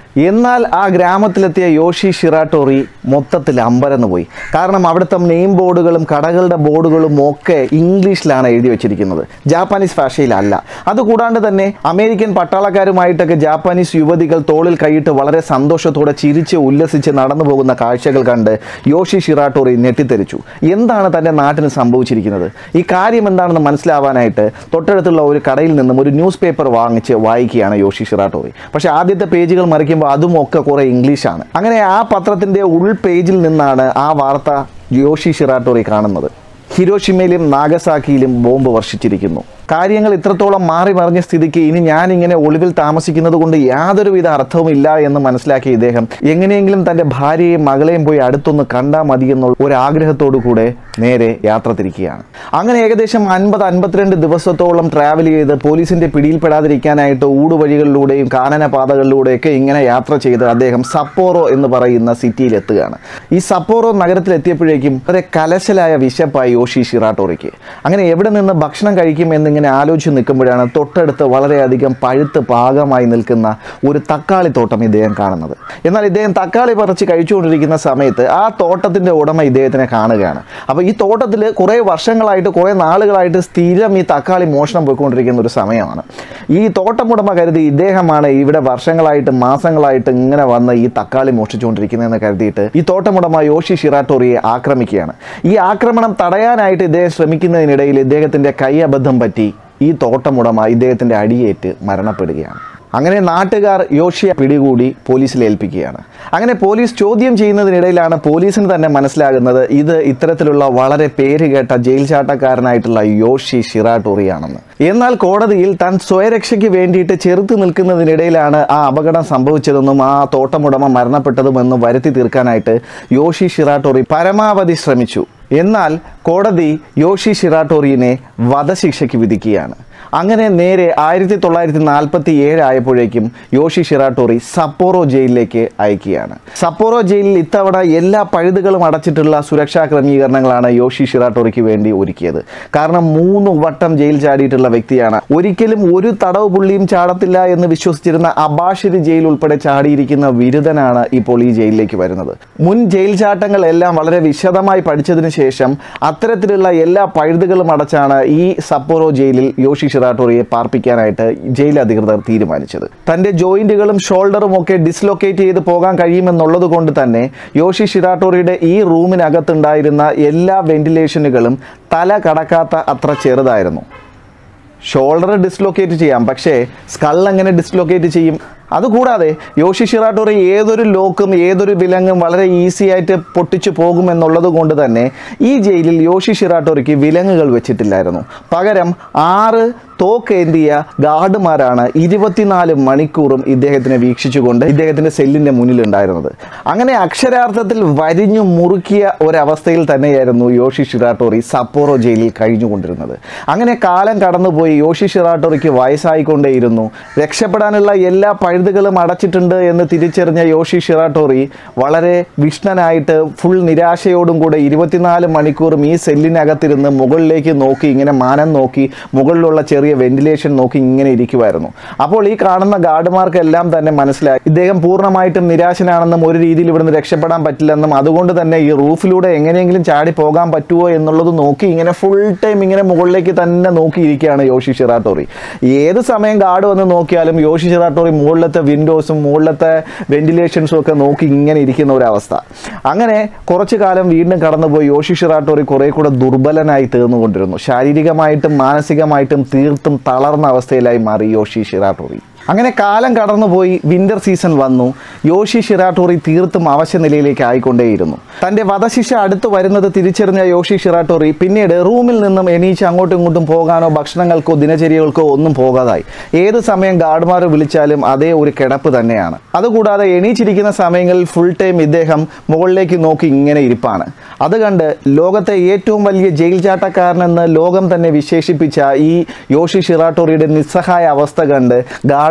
എന്നാൽ ആ ഗ്രാമത്തിലെത്തിയ യോഷി ഷിറാട്ടോറി മൊത്തത്തിൽ അമ്പരന്ന് പോയി കാരണം അവിടുത്തെ നെയിം ബോർഡുകളും കടകളുടെ ബോർഡുകളും ഒക്കെ ഇംഗ്ലീഷിലാണ് എഴുതി വെച്ചിരിക്കുന്നത് ജാപ്പാനീസ് ഭാഷയിലല്ല അതുകൂടാണ്ട് തന്നെ അമേരിക്കൻ പട്ടാളക്കാരുമായിട്ടൊക്കെ ജാപ്പാനീസ് യുവതികൾ തോളിൽ കൈയിട്ട് വളരെ സന്തോഷത്തോടെ ചിരിച്ച് ഉല്ലസിച്ച് നടന്നു പോകുന്ന കാഴ്ചകൾ കണ്ട് യോഷി ഷിറാട്ടോറി ഞെട്ടിത്തെറിച്ചു എന്താണ് തൻ്റെ നാട്ടിന് സംഭവിച്ചിരിക്കുന്നത് ഈ കാര്യം എന്താണെന്ന് മനസ്സിലാവാനായിട്ട് തൊട്ടടുത്തുള്ള ഒരു കടയിൽ നിന്നും ഒരു ന്യൂസ് പേപ്പർ വാങ്ങിച്ച് വായിക്കുകയാണ് യോഷി ഷിറാട്ടോറി പക്ഷേ ആദ്യത്തെ പേജുകൾ മറിക്കുമ്പോൾ അതും ഒക്കെ കുറേ ഇംഗ്ലീഷാണ് അങ്ങനെ ആ പത്രത്തിൻ്റെ ഉൾ പേജിൽ നിന്നാണ് ആ വാർത്ത യോഷി ഷിറാട്ടോറി കാണുന്നത് ഹിരോഷിമയിലും നാഗസാക്കിയിലും ബോംബ് വർഷിച്ചിരിക്കുന്നു കാര്യങ്ങൾ ഇത്രത്തോളം മാറി മറിഞ്ഞ സ്ഥിതിക്ക് ഇനി ഞാൻ ഇങ്ങനെ ഒളിവിൽ താമസിക്കുന്നത് കൊണ്ട് യാതൊരുവിധ അർത്ഥവുമില്ല എന്ന് മനസ്സിലാക്കിയ ഇദ്ദേഹം എങ്ങനെയെങ്കിലും തൻ്റെ ഭാര്യയെയും മകളെയും പോയി അടുത്തൊന്ന് കണ്ടാൽ മതി എന്നുള്ള ഒരു ആഗ്രഹത്തോടു കൂടെ നേരെ യാത്ര തിരിക്കുകയാണ് അങ്ങനെ ഏകദേശം അൻപത് അൻപത്തിരണ്ട് ദിവസത്തോളം ട്രാവൽ ചെയ്ത് പോലീസിന്റെ പിടിയിൽപ്പെടാതിരിക്കാനായിട്ട് ഊടുവഴികളിലൂടെയും കാനന പാതകളിലൂടെയൊക്കെ ഇങ്ങനെ യാത്ര ചെയ്ത് അദ്ദേഹം സപ്പോറോ എന്ന് പറയുന്ന സിറ്റിയിൽ എത്തുകയാണ് ഈ സപ്പോറോ നഗരത്തിലെത്തിയപ്പോഴേക്കും വളരെ കലശലായ വിശപ്പായി യോഷി ഷിറാട്ടോറിക്ക് അങ്ങനെ എവിടെ നിന്ന് ഭക്ഷണം കഴിക്കും എന്നിങ്ങനെ ആലോചിച്ച് നിൽക്കുമ്പോഴാണ് തൊട്ടടുത്ത് വളരെയധികം പഴുത്ത് പാകമായി നിൽക്കുന്ന ഒരു തക്കാളി തോട്ടം ഇദ്ദേഹം കാണുന്നത് എന്നാൽ ഇദ്ദേഹം തക്കാളി പറിച്ച് കഴിച്ചുകൊണ്ടിരിക്കുന്ന സമയത്ത് ആ തോട്ടത്തിൻ്റെ ഉടമ ഇദ്ദേഹത്തിനെ കാണുകയാണ് അപ്പോൾ ഈ തോട്ടത്തിൽ കുറേ വർഷങ്ങളായിട്ട് കുറേ നാളുകളായിട്ട് സ്ഥിരം ഈ തക്കാളി മോഷണം പോയിക്കൊണ്ടിരിക്കുന്ന ഒരു സമയമാണ് ഈ തോട്ടമുടമ കരുതി ഇദ്ദേഹമാണ് ഇവിടെ വർഷങ്ങളായിട്ട് മാസങ്ങളായിട്ട് ഇങ്ങനെ വന്ന് ഈ തക്കാളി മോഷ്ടിച്ചുകൊണ്ടിരിക്കുന്നതെന്ന് കരുതിയിട്ട് ഈ തോട്ടമുടമ യോഷി ഷിറാട്ടോറിയെ ആക്രമിക്കുകയാണ് ഈ ആക്രമണം തടയാനായിട്ട് ഇദ്ദേഹം ശ്രമിക്കുന്നതിനിടയിൽ ഇദ്ദേഹത്തിൻ്റെ കൈ അബദ്ധം പറ്റി ഈ തോട്ടമുടമ ഇദ്ദേഹത്തിൻ്റെ അടിയേറ്റ് മരണപ്പെടുകയാണ് അങ്ങനെ നാട്ടുകാർ യോഷിയെ പിടികൂടി പോലീസിൽ ഏൽപ്പിക്കുകയാണ് അങ്ങനെ പോലീസ് ചോദ്യം ചെയ്യുന്നതിനിടയിലാണ് പോലീസിന് തന്നെ മനസ്സിലാകുന്നത് ഇത് ഇത്തരത്തിലുള്ള വളരെ പേരുകേട്ട ജയിൽ ചാട്ടക്കാരനായിട്ടുള്ള യോഷി ഷിറാട്ടോറിയാണെന്ന് എന്നാൽ കോടതിയിൽ താൻ സ്വയരക്ഷയ്ക്ക് വേണ്ടിയിട്ട് ചെറുത്ത് നിൽക്കുന്നതിനിടയിലാണ് ആ അപകടം സംഭവിച്ചതെന്നും ആ തോട്ടമുടമ മരണപ്പെട്ടതുമെന്നും വരുത്തി തീർക്കാനായിട്ട് യോഷി ഷിറാട്ടോറി പരമാവധി ശ്രമിച്ചു എന്നാൽ കോടതി യോഷി ഷിറാട്ടോറിയിനെ വധശിക്ഷയ്ക്ക് വിധിക്കുകയാണ് അങ്ങനെ നേരെ ആയിരത്തി തൊള്ളായിരത്തി നാൽപ്പത്തി ഏഴ് ആയപ്പോഴേക്കും യോഷി ഷിറാട്ടോറി സപ്പോറോ ജയിലിലേക്ക് അയക്കുകയാണ് സപ്പോറോ ജയിലിൽ ഇത്തവണ എല്ലാ പഴുതുകളും അടച്ചിട്ടുള്ള സുരക്ഷാ ക്രമീകരണങ്ങളാണ് യോഷി ഷിറാട്ടോറിക്ക് വേണ്ടി ഒരുക്കിയത് കാരണം മൂന്ന് വട്ടം ജയിൽ ചാടിയിട്ടുള്ള വ്യക്തിയാണ് ഒരിക്കലും ഒരു തടവ് പുള്ളിയും ചാടത്തില്ല എന്ന് വിശ്വസിച്ചിരുന്ന അബാഷിരി ജയിൽ ഉൾപ്പെടെ ചാടിയിരിക്കുന്ന വിരുദ്ധനാണ് ഇപ്പോൾ ഈ ജയിലിലേക്ക് വരുന്നത് മുൻ ജയിൽ ചാട്ടങ്ങൾ എല്ലാം വളരെ വിശദമായി പഠിച്ചതിന് ശേഷം അത്തരത്തിലുള്ള എല്ലാ പഴുതുകളും അടച്ചാണ് ഈ സപ്പോറോ ജയിലിൽ യോഷി ഷിറാട്ടോറിയെ പാർപ്പിക്കാനായിട്ട് ജയിൽ അധികൃതർ തീരുമാനിച്ചത് തൻ്റെ ജോയിന്റുകളും ഷോൾഡറും ഒക്കെ ഡിസ്ലൊക്കേറ്റ് ചെയ്ത് പോകാൻ കഴിയുമെന്നുള്ളത് കൊണ്ട് തന്നെ യോഷി ഷിറാട്ടോറിയുടെ ഈ റൂമിനകത്തുണ്ടായിരുന്ന എല്ലാ വെന്റിലേഷനുകളും തല കടക്കാത്ത അത്ര ചെറുതായിരുന്നു ഷോൾഡർ ഡിസ്ലൊക്കേറ്റ് ചെയ്യാം പക്ഷേ സ്കൾ എങ്ങനെ ഡിസ്ലൊക്കേറ്റ് ചെയ്യും അതുകൂടാതെ യോഷി ഷിറാട്ടോറി ഏതൊരു ലോക്കും ഏതൊരു വിലങ്ങും വളരെ ഈസി ആയിട്ട് പൊട്ടിച്ചു പോകുമെന്നുള്ളത് കൊണ്ട് തന്നെ ഈ ജയിലിൽ യോഷി ഷിറാട്ടോറിക്ക് വിലങ്ങുകൾ വെച്ചിട്ടില്ലായിരുന്നു പകരം ആറ് തോക്കേന്തിയ ഗാർഡുമാരാണ് ഇരുപത്തിനാല് മണിക്കൂറും ഇദ്ദേഹത്തിനെ വീക്ഷിച്ചുകൊണ്ട് ഇദ്ദേഹത്തിൻ്റെ സെല്ലിൻ്റെ മുന്നിലുണ്ടായിരുന്നത് അങ്ങനെ അക്ഷരാർത്ഥത്തിൽ വരിഞ്ഞു മുറുക്കിയ ഒരവസ്ഥയിൽ തന്നെയായിരുന്നു യോഷി ഷിറാട്ടോറി സപ്പോറോ ജയിലിൽ കഴിഞ്ഞുകൊണ്ടിരുന്നത് അങ്ങനെ കാലം കടന്നുപോയി യോഷി ഷിറാട്ടോറിക്ക് വയസ്സായിക്കൊണ്ടേയിരുന്നു രക്ഷപ്പെടാനുള്ള എല്ലാ പഴുതുകളും അടച്ചിട്ടുണ്ട് എന്ന് തിരിച്ചറിഞ്ഞ യോഷി ഷിറാട്ടോറി വളരെ വിഷ്ണനായിട്ട് ഫുൾ നിരാശയോടും കൂടെ ഇരുപത്തിനാല് മണിക്കൂറും ഈ സെല്ലിനകത്തിരുന്ന് മുകളിലേക്ക് നോക്കി ഇങ്ങനെ മാനം നോക്കി മുകളിലുള്ള ചെറിയ വെന്റിലേഷൻ നോക്കി ഇങ്ങനെ ഇരിക്കുമായിരുന്നു അപ്പോൾ ഈ കാണുന്ന ഗാർഡുമാർക്കെല്ലാം തന്നെ മനസ്സിലായി ഇദ്ദേഹം പൂർണ്ണമായിട്ടും നിരാശനാണെന്നും ഒരു രീതിയിൽ ഇവിടുന്ന് രക്ഷപ്പെടാൻ പറ്റില്ലെന്നും അതുകൊണ്ട് തന്നെ ഈ റൂഫിലൂടെ എങ്ങനെയെങ്കിലും ചാടി പോകാൻ പറ്റുമോ എന്നുള്ളത് നോക്കി ഇങ്ങനെ ഫുൾ ടൈം ഇങ്ങനെ മുകളിലേക്ക് തന്നെ നോക്കിയിരിക്കുകയാണ് യോഷി ഷിറാട്ടോറി ഏത് സമയം ഗാർഡ് വന്ന് നോക്കിയാലും യോഷി ഷിറാട്ടോറി മുകളിലത്തെ വിൻഡോസും മുകളിലത്തെ വെന്റിലേഷൻസും ഒക്കെ നോക്കി ഇങ്ങനെ ഇരിക്കുന്ന ഒരു അവസ്ഥ അങ്ങനെ കുറച്ചു കാലം വീണ്ടും കടന്നുപോയി യോഷി ഷിറാട്ടോറി കുറെ കൂടെ ദുർബലനായി തീർന്നുകൊണ്ടിരുന്നു ശാരീരികമായിട്ടും മാനസികമായിട്ടും തീർത്തും തളർന്ന അവസ്ഥയിലായി മാറി യോഷി ഷിറാട്ടോറി അങ്ങനെ കാലം കടന്നുപോയി വിന്റർ സീസൺ വന്നു യോഷി ഷിറാട്ടോറി തീർത്തും അവശ നിലയിലേക്ക് ആയിക്കൊണ്ടേയിരുന്നു തൻ്റെ വധശിക്ഷ അടുത്ത് വരുന്നത് തിരിച്ചറിഞ്ഞ യോഷി ഷിറാട്ടോറി പിന്നീട് റൂമിൽ നിന്നും എണീച്ച് അങ്ങോട്ടും ഇങ്ങോട്ടും പോകാനോ ഭക്ഷണങ്ങൾക്കോ ദിനചര്യകൾക്കോ ഒന്നും പോകാതായി ഏത് സമയം ഗാർഡ്മാർ വിളിച്ചാലും അതേ ഒരു കിടപ്പ് തന്നെയാണ് അതുകൂടാതെ എണീച്ചിരിക്കുന്ന സമയങ്ങളിൽ ഫുൾ ടൈം ഇദ്ദേഹം മുകളിലേക്ക് നോക്കി ഇങ്ങനെ ഇരിപ്പാണ് അത് കണ്ട് ലോകത്തെ ഏറ്റവും വലിയ ജയിൽ ചാട്ടക്കാരനെന്ന് ലോകം തന്നെ വിശേഷിപ്പിച്ച ഈ യോഷി ഷിറാട്ടോറിയുടെ നിസ്സഹായ അവസ്ഥ കണ്ട് ഗാർഡ്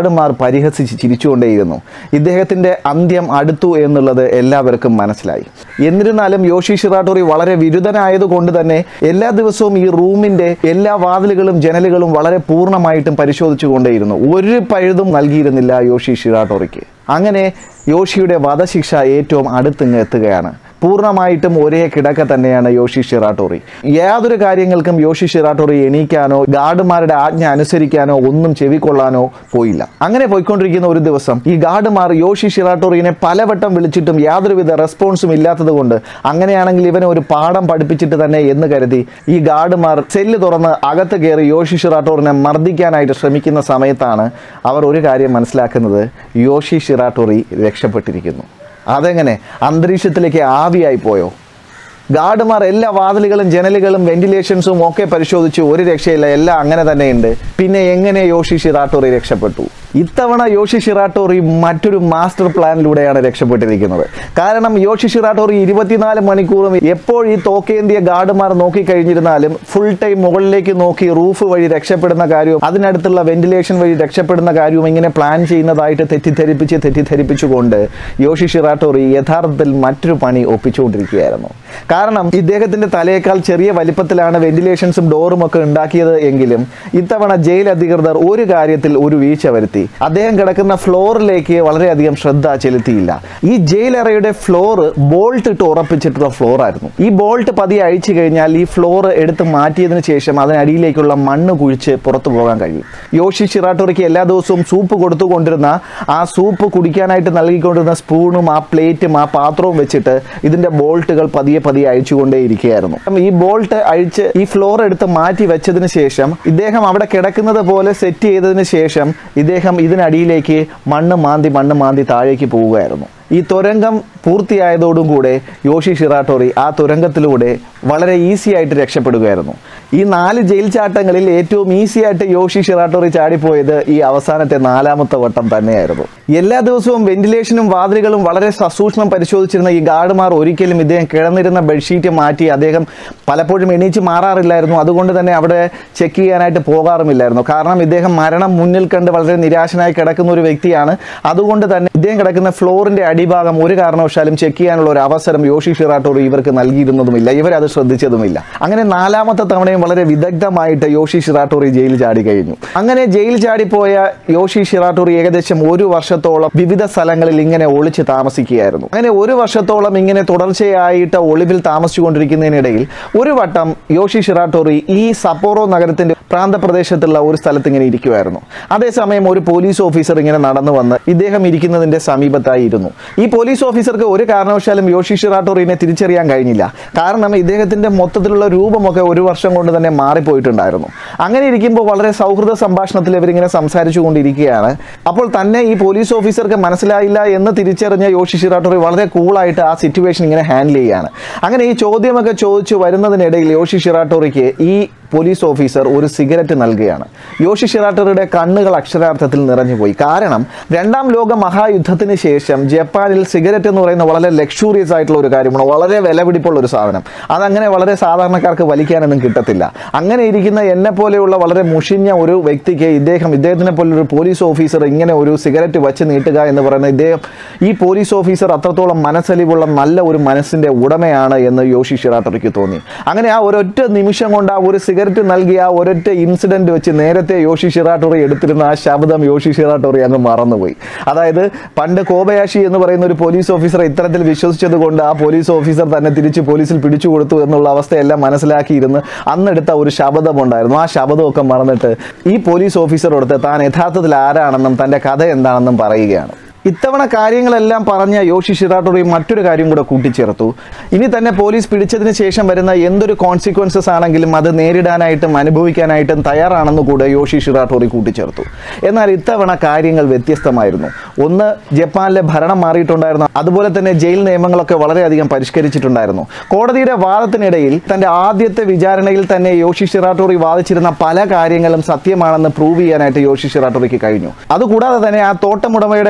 ഗാർഡുമാർ പരിഹസിച്ച് ചിരിച്ചുകൊണ്ടേയിരുന്നു ഇദ്ദേഹത്തിൻ്റെ അന്ത്യം അടുത്തു എന്നുള്ളത് എല്ലാവർക്കും മനസ്സിലായി എന്നിരുന്നാലും യോഷി ഷിറാട്ടോറി വളരെ വിരുദ്ധനായതുകൊണ്ട് തന്നെ എല്ലാ ദിവസവും ഈ റൂമിൻ്റെ എല്ലാ വാതിലുകളും ജനലുകളും വളരെ പൂർണ്ണമായിട്ടും പരിശോധിച്ചുകൊണ്ടേയിരുന്നു ഒരു പഴുതും നൽകിയിരുന്നില്ല യോഷി ഷിറാട്ടോറിക്ക് അങ്ങനെ യോഷിയുടെ വധശിക്ഷ ഏറ്റവും അടുത്തിങ്ങ് എത്തുകയാണ് പൂർണ്ണമായിട്ടും ഒരേ കിടക്ക തന്നെയാണ് യോഷി ഷിറാട്ടോറി യാതൊരു കാര്യങ്ങൾക്കും യോഷി ഷിറാട്ടോറി എണീക്കാനോ ഗാർഡുമാരുടെ ആജ്ഞ അനുസരിക്കാനോ ഒന്നും ചെവിക്കൊള്ളാനോ പോയില്ല അങ്ങനെ പോയിക്കൊണ്ടിരിക്കുന്ന ഒരു ദിവസം ഈ ഗാർഡുമാർ യോഷി ഷിറാട്ടോറിനെ പലവട്ടം വിളിച്ചിട്ടും യാതൊരുവിധ റെസ്പോൺസും ഇല്ലാത്തത് കൊണ്ട് അങ്ങനെയാണെങ്കിൽ ഇവനെ ഒരു പാഠം പഠിപ്പിച്ചിട്ട് തന്നെ എന്ന് കരുതി ഈ ഗാർഡുമാർ സെല്ല് തുറന്ന് അകത്ത് കയറി യോഷി ഷിറാട്ടോറിനെ മർദ്ദിക്കാനായിട്ട് ശ്രമിക്കുന്ന സമയത്താണ് അവർ ഒരു കാര്യം മനസ്സിലാക്കുന്നത് യോഷി ഷിറാട്ടോറി രക്ഷപ്പെട്ടിരിക്കുന്നു അതെങ്ങനെ അന്തരീക്ഷത്തിലേക്ക് ആവിയായി പോയോ ഗാർഡുമാർ എല്ലാ വാതിലുകളും ജനലുകളും വെന്റിലേഷൻസും ഒക്കെ പരിശോധിച്ചു ഒരു രക്ഷയില്ല എല്ലാം അങ്ങനെ തന്നെയുണ്ട് പിന്നെ എങ്ങനെ യോഷി ഷിറാട്ടോറി രക്ഷപ്പെട്ടു ഇത്തവണ യോഷി ഷിറാട്ടോറി മറ്റൊരു മാസ്റ്റർ പ്ലാനിലൂടെയാണ് രക്ഷപ്പെട്ടിരിക്കുന്നത് കാരണം യോഷി ഷിറാട്ടോറി ഇരുപത്തിനാല് മണിക്കൂറും എപ്പോൾ ഈ തോക്കേന്തിയ ഗാർഡുമാർ നോക്കിക്കഴിഞ്ഞിരുന്നാലും ഫുൾ ടൈം മുകളിലേക്ക് നോക്കി റൂഫ് വഴി രക്ഷപ്പെടുന്ന കാര്യവും അതിനടുത്തുള്ള വെന്റിലേഷൻ വഴി രക്ഷപ്പെടുന്ന കാര്യവും ഇങ്ങനെ പ്ലാൻ ചെയ്യുന്നതായിട്ട് തെറ്റിദ്ധരിപ്പിച്ച് തെറ്റിദ്ധരിപ്പിച്ചുകൊണ്ട് യോഷി ഷിറാട്ടോറി യഥാർത്ഥത്തിൽ മറ്റൊരു പണി ഒപ്പിച്ചുകൊണ്ടിരിക്കുകയായിരുന്നു കാരണം ഇദ്ദേഹത്തിന്റെ തലയേക്കാൾ ചെറിയ വലിപ്പത്തിലാണ് വെന്റിലേഷൻസും ഡോറും ഒക്കെ ഉണ്ടാക്കിയത് എങ്കിലും ഇത്തവണ ജയിൽ അധികൃതർ ഒരു കാര്യത്തിൽ ഒരു വീഴ്ച വരുത്തി അദ്ദേഹം കിടക്കുന്ന ഫ്ലോറിലേക്ക് വളരെയധികം ശ്രദ്ധ ചെലുത്തിയില്ല ഈ ജയിൽ അറയുടെ ഫ്ലോർ ബോൾട്ട് ഇട്ട് ഉറപ്പിച്ചിട്ടുള്ള ഫ്ലോർ ആയിരുന്നു ഈ ബോൾട്ട് പതിയെ അഴിച്ചു കഴിഞ്ഞാൽ ഈ ഫ്ലോർ എടുത്ത് മാറ്റിയതിനു ശേഷം അതിനടിയിലേക്കുള്ള മണ്ണ് കുഴിച്ച് പുറത്തു പോകാൻ കഴിയും യോഷി ഷിറാട്ടോറിക്ക് എല്ലാ ദിവസവും സൂപ്പ് കൊടുത്തുകൊണ്ടിരുന്ന ആ സൂപ്പ് കുടിക്കാനായിട്ട് നൽകിക്കൊണ്ടിരുന്ന സ്പൂണും ആ പ്ലേറ്റും ആ പാത്രവും വെച്ചിട്ട് ഇതിന്റെ ബോൾട്ടുകൾ പതിയെ പതിയെ അഴിച്ചുകൊണ്ടേ ഇരിക്കുകയായിരുന്നു അപ്പം ഈ ബോൾട്ട് അഴിച്ച് ഈ ഫ്ലോർ എടുത്ത് മാറ്റി വെച്ചതിന് ശേഷം ഇദ്ദേഹം അവിടെ കിടക്കുന്നത് പോലെ സെറ്റ് ചെയ്തതിന് ശേഷം ഇദ്ദേഹം ഇതിനടിയിലേക്ക് മണ്ണ് മാന്തി മണ്ണ് മാന്തി താഴേക്ക് പോവുകയായിരുന്നു ഈ തുരങ്കം പൂർത്തിയായതോടും കൂടെ യോഷി ഷിറാട്ടോറി ആ തുരങ്കത്തിലൂടെ വളരെ ഈസി ആയിട്ട് രക്ഷപ്പെടുകയായിരുന്നു ഈ നാല് ജയിൽ ചാട്ടങ്ങളിൽ ഏറ്റവും ഈസി ആയിട്ട് യോഷി ഷിറാട്ടോറി ചാടിപ്പോയത് ഈ അവസാനത്തെ നാലാമത്തെ വട്ടം തന്നെയായിരുന്നു എല്ലാ ദിവസവും വെന്റിലേഷനും വാതിലുകളും വളരെ സസൂക്ഷ്മം പരിശോധിച്ചിരുന്ന ഈ ഗാർഡുമാർ ഒരിക്കലും ഇദ്ദേഹം കിടന്നിരുന്ന ബെഡ്ഷീറ്റ് മാറ്റി അദ്ദേഹം പലപ്പോഴും എണീച്ച് മാറാറില്ലായിരുന്നു അതുകൊണ്ട് തന്നെ അവിടെ ചെക്ക് ചെയ്യാനായിട്ട് പോകാറുമില്ലായിരുന്നു കാരണം ഇദ്ദേഹം മരണം മുന്നിൽ കണ്ട് വളരെ നിരാശനായി കിടക്കുന്ന ഒരു വ്യക്തിയാണ് അതുകൊണ്ട് തന്നെ ഇദ്ദേഹം കിടക്കുന്ന ഫ്ലോറിന്റെ അടിഭാഗം ഒരു കാരണവശാലും ചെക്ക് ചെയ്യാനുള്ള ഒരു അവസരം യോഷി ഷിറാട്ടോറി ഇവർക്ക് നൽകിയിരുന്നതുമില്ല ഇവരത് ശ്രദ്ധിച്ചതുമില്ല അങ്ങനെ നാലാമത്തെ തവണയും വളരെ വിദഗ്ധമായിട്ട് യോഷി ഷിറാട്ടോറി ജയിൽ ചാടി കഴിഞ്ഞു അങ്ങനെ ജയിൽ ചാടിപ്പോയ യോഷി ഷിറാട്ടോറി ഏകദേശം ഒരു വർഷത്തോളം വിവിധ സ്ഥലങ്ങളിൽ ഇങ്ങനെ ഒളിച്ച് താമസിക്കുകയായിരുന്നു അങ്ങനെ ഒരു വർഷത്തോളം ഇങ്ങനെ തുടർച്ചയായിട്ട് ഒളിവിൽ താമസിച്ചുകൊണ്ടിരിക്കുന്നതിനിടയിൽ ഒരു വട്ടം യോഷി ഷിറാട്ടോറി ഈ സപ്പോറോ നഗരത്തിന്റെ പ്രാന്തപ്രദേശത്തുള്ള ഒരു സ്ഥലത്ത് ഇങ്ങനെ ഇരിക്കുമായിരുന്നു അതേസമയം ഒരു പോലീസ് ഓഫീസർ ഇങ്ങനെ നടന്നു വന്ന് ഇദ്ദേഹം ഇരിക്കുന്നതിന്റെ സമീപത്തായി ഇരുന്നു ഈ പോലീസ് ഓഫീസർക്ക് ഒരു കാരണവശാലും യോഷി ഷിറാട്ടോറിനെ തിരിച്ചറിയാൻ കഴിഞ്ഞില്ല കാരണം ഇദ്ദേഹത്തിന്റെ മൊത്തത്തിലുള്ള രൂപമൊക്കെ ഒരു വർഷം കൊണ്ട് തന്നെ മാറിപ്പോയിട്ടുണ്ടായിരുന്നു അങ്ങനെ ഇരിക്കുമ്പോൾ വളരെ സൗഹൃദ സംഭാഷണത്തിൽ ഇവരിങ്ങനെ സംസാരിച്ചു കൊണ്ടിരിക്കുകയാണ് അപ്പോൾ തന്നെ ഈ പോലീസ് ഓഫീസർക്ക് മനസ്സിലായില്ല എന്ന് തിരിച്ചറിഞ്ഞ യോഷി ഷിറാട്ടോറി വളരെ കൂളായിട്ട് ആ സിറ്റുവേഷൻ ഇങ്ങനെ ഹാൻഡിൽ ചെയ്യുകയാണ് അങ്ങനെ ഈ ചോദ്യമൊക്കെ ചോദിച്ചു വരുന്നതിനിടയിൽ യോഷി ഷിറാട്ടോറിക്ക് ഈ പോലീസ് ഓഫീസർ ഒരു സിഗരറ്റ് നൽകുകയാണ് യോഷി ഷിറാട്ടറുടെ കണ്ണുകൾ അക്ഷരാർത്ഥത്തിൽ നിറഞ്ഞുപോയി കാരണം രണ്ടാം ലോക മഹായുദ്ധത്തിന് ശേഷം ജപ്പാനിൽ സിഗരറ്റ് എന്ന് പറയുന്ന വളരെ ലക്ഷൂറിയസ് ആയിട്ടുള്ള ഒരു കാര്യമാണ് വളരെ വിലപിടിപ്പുള്ള ഒരു സാധനം അതങ്ങനെ വളരെ സാധാരണക്കാർക്ക് വലിക്കാനൊന്നും കിട്ടത്തില്ല അങ്ങനെ ഇരിക്കുന്ന എന്നെ പോലെയുള്ള വളരെ മുഷിഞ്ഞ ഒരു വ്യക്തിക്ക് ഇദ്ദേഹം ഇദ്ദേഹത്തിനെ പോലെ ഒരു പോലീസ് ഓഫീസർ ഇങ്ങനെ ഒരു സിഗരറ്റ് വച്ച് നീട്ടുക എന്ന് പറയുന്ന ഇദ്ദേഹം ഈ പോലീസ് ഓഫീസർ അത്രത്തോളം മനസ്സലിവുള്ള നല്ല ഒരു മനസ്സിന്റെ ഉടമയാണ് എന്ന് യോഷി ഷിറാട്ടറിക്ക് തോന്നി അങ്ങനെ ആ ഒരൊറ്റ നിമിഷം കൊണ്ട് ആ ഒരു സിഗരറ്റ് നൽകിയ ആ ഒരൊറ്റ ഇൻസിഡന്റ് വെച്ച് നേരത്തെ യോഷി ഷിറാട്ടോറി എടുത്തിരുന്ന ആ ശബ്ദം യോഷി ഷിറാട്ടോറി അങ്ങ് മറന്നുപോയി അതായത് പണ്ട് കോബയാഷി എന്ന് പറയുന്ന ഒരു പോലീസ് ഓഫീസറെ ഇത്തരത്തിൽ വിശ്വസിച്ചത് കൊണ്ട് ആ പോലീസ് ഓഫീസർ തന്നെ തിരിച്ച് പോലീസിൽ പിടിച്ചു കൊടുത്തു എന്നുള്ള അവസ്ഥയെല്ലാം മനസ്സിലാക്കിയിരുന്ന് അന്നെടുത്ത ഒരു ശബ്ദമുണ്ടായിരുന്നു ആ ശബ്ദമൊക്കെ മറന്നിട്ട് ഈ പോലീസ് ഓഫീസറോടുത്ത് താൻ യഥാർത്ഥത്തിൽ ആരാണെന്നും തൻ്റെ കഥ എന്താണെന്നും പറയുകയാണ് ഇത്തവണ കാര്യങ്ങളെല്ലാം പറഞ്ഞ യോഷി ഷിറാട്ടോറി മറ്റൊരു കാര്യം കൂടെ കൂട്ടിച്ചേർത്തു ഇനി തന്നെ പോലീസ് പിടിച്ചതിന് ശേഷം വരുന്ന എന്തൊരു കോൺസിക്വൻസസ് ആണെങ്കിലും അത് നേരിടാനായിട്ടും അനുഭവിക്കാനായിട്ടും തയ്യാറാണെന്ന് കൂടെ യോഷി ഷിറാട്ടോറി കൂട്ടിച്ചേർത്തു എന്നാൽ ഇത്തവണ കാര്യങ്ങൾ വ്യത്യസ്തമായിരുന്നു ഒന്ന് ജപ്പാനിലെ ഭരണം മാറിയിട്ടുണ്ടായിരുന്നു അതുപോലെ തന്നെ ജയിൽ നിയമങ്ങളൊക്കെ വളരെയധികം പരിഷ്കരിച്ചിട്ടുണ്ടായിരുന്നു കോടതിയുടെ വാദത്തിനിടയിൽ തന്റെ ആദ്യത്തെ വിചാരണയിൽ തന്നെ യോഷി ഷിറാട്ടോറി വാദിച്ചിരുന്ന പല കാര്യങ്ങളും സത്യമാണെന്ന് പ്രൂവ് ചെയ്യാനായിട്ട് യോഷി ഷിറാട്ടോറിക്ക് കഴിഞ്ഞു അതുകൂടാതെ തന്നെ ആ തോട്ടമുടമയുടെ കൊലപാതകം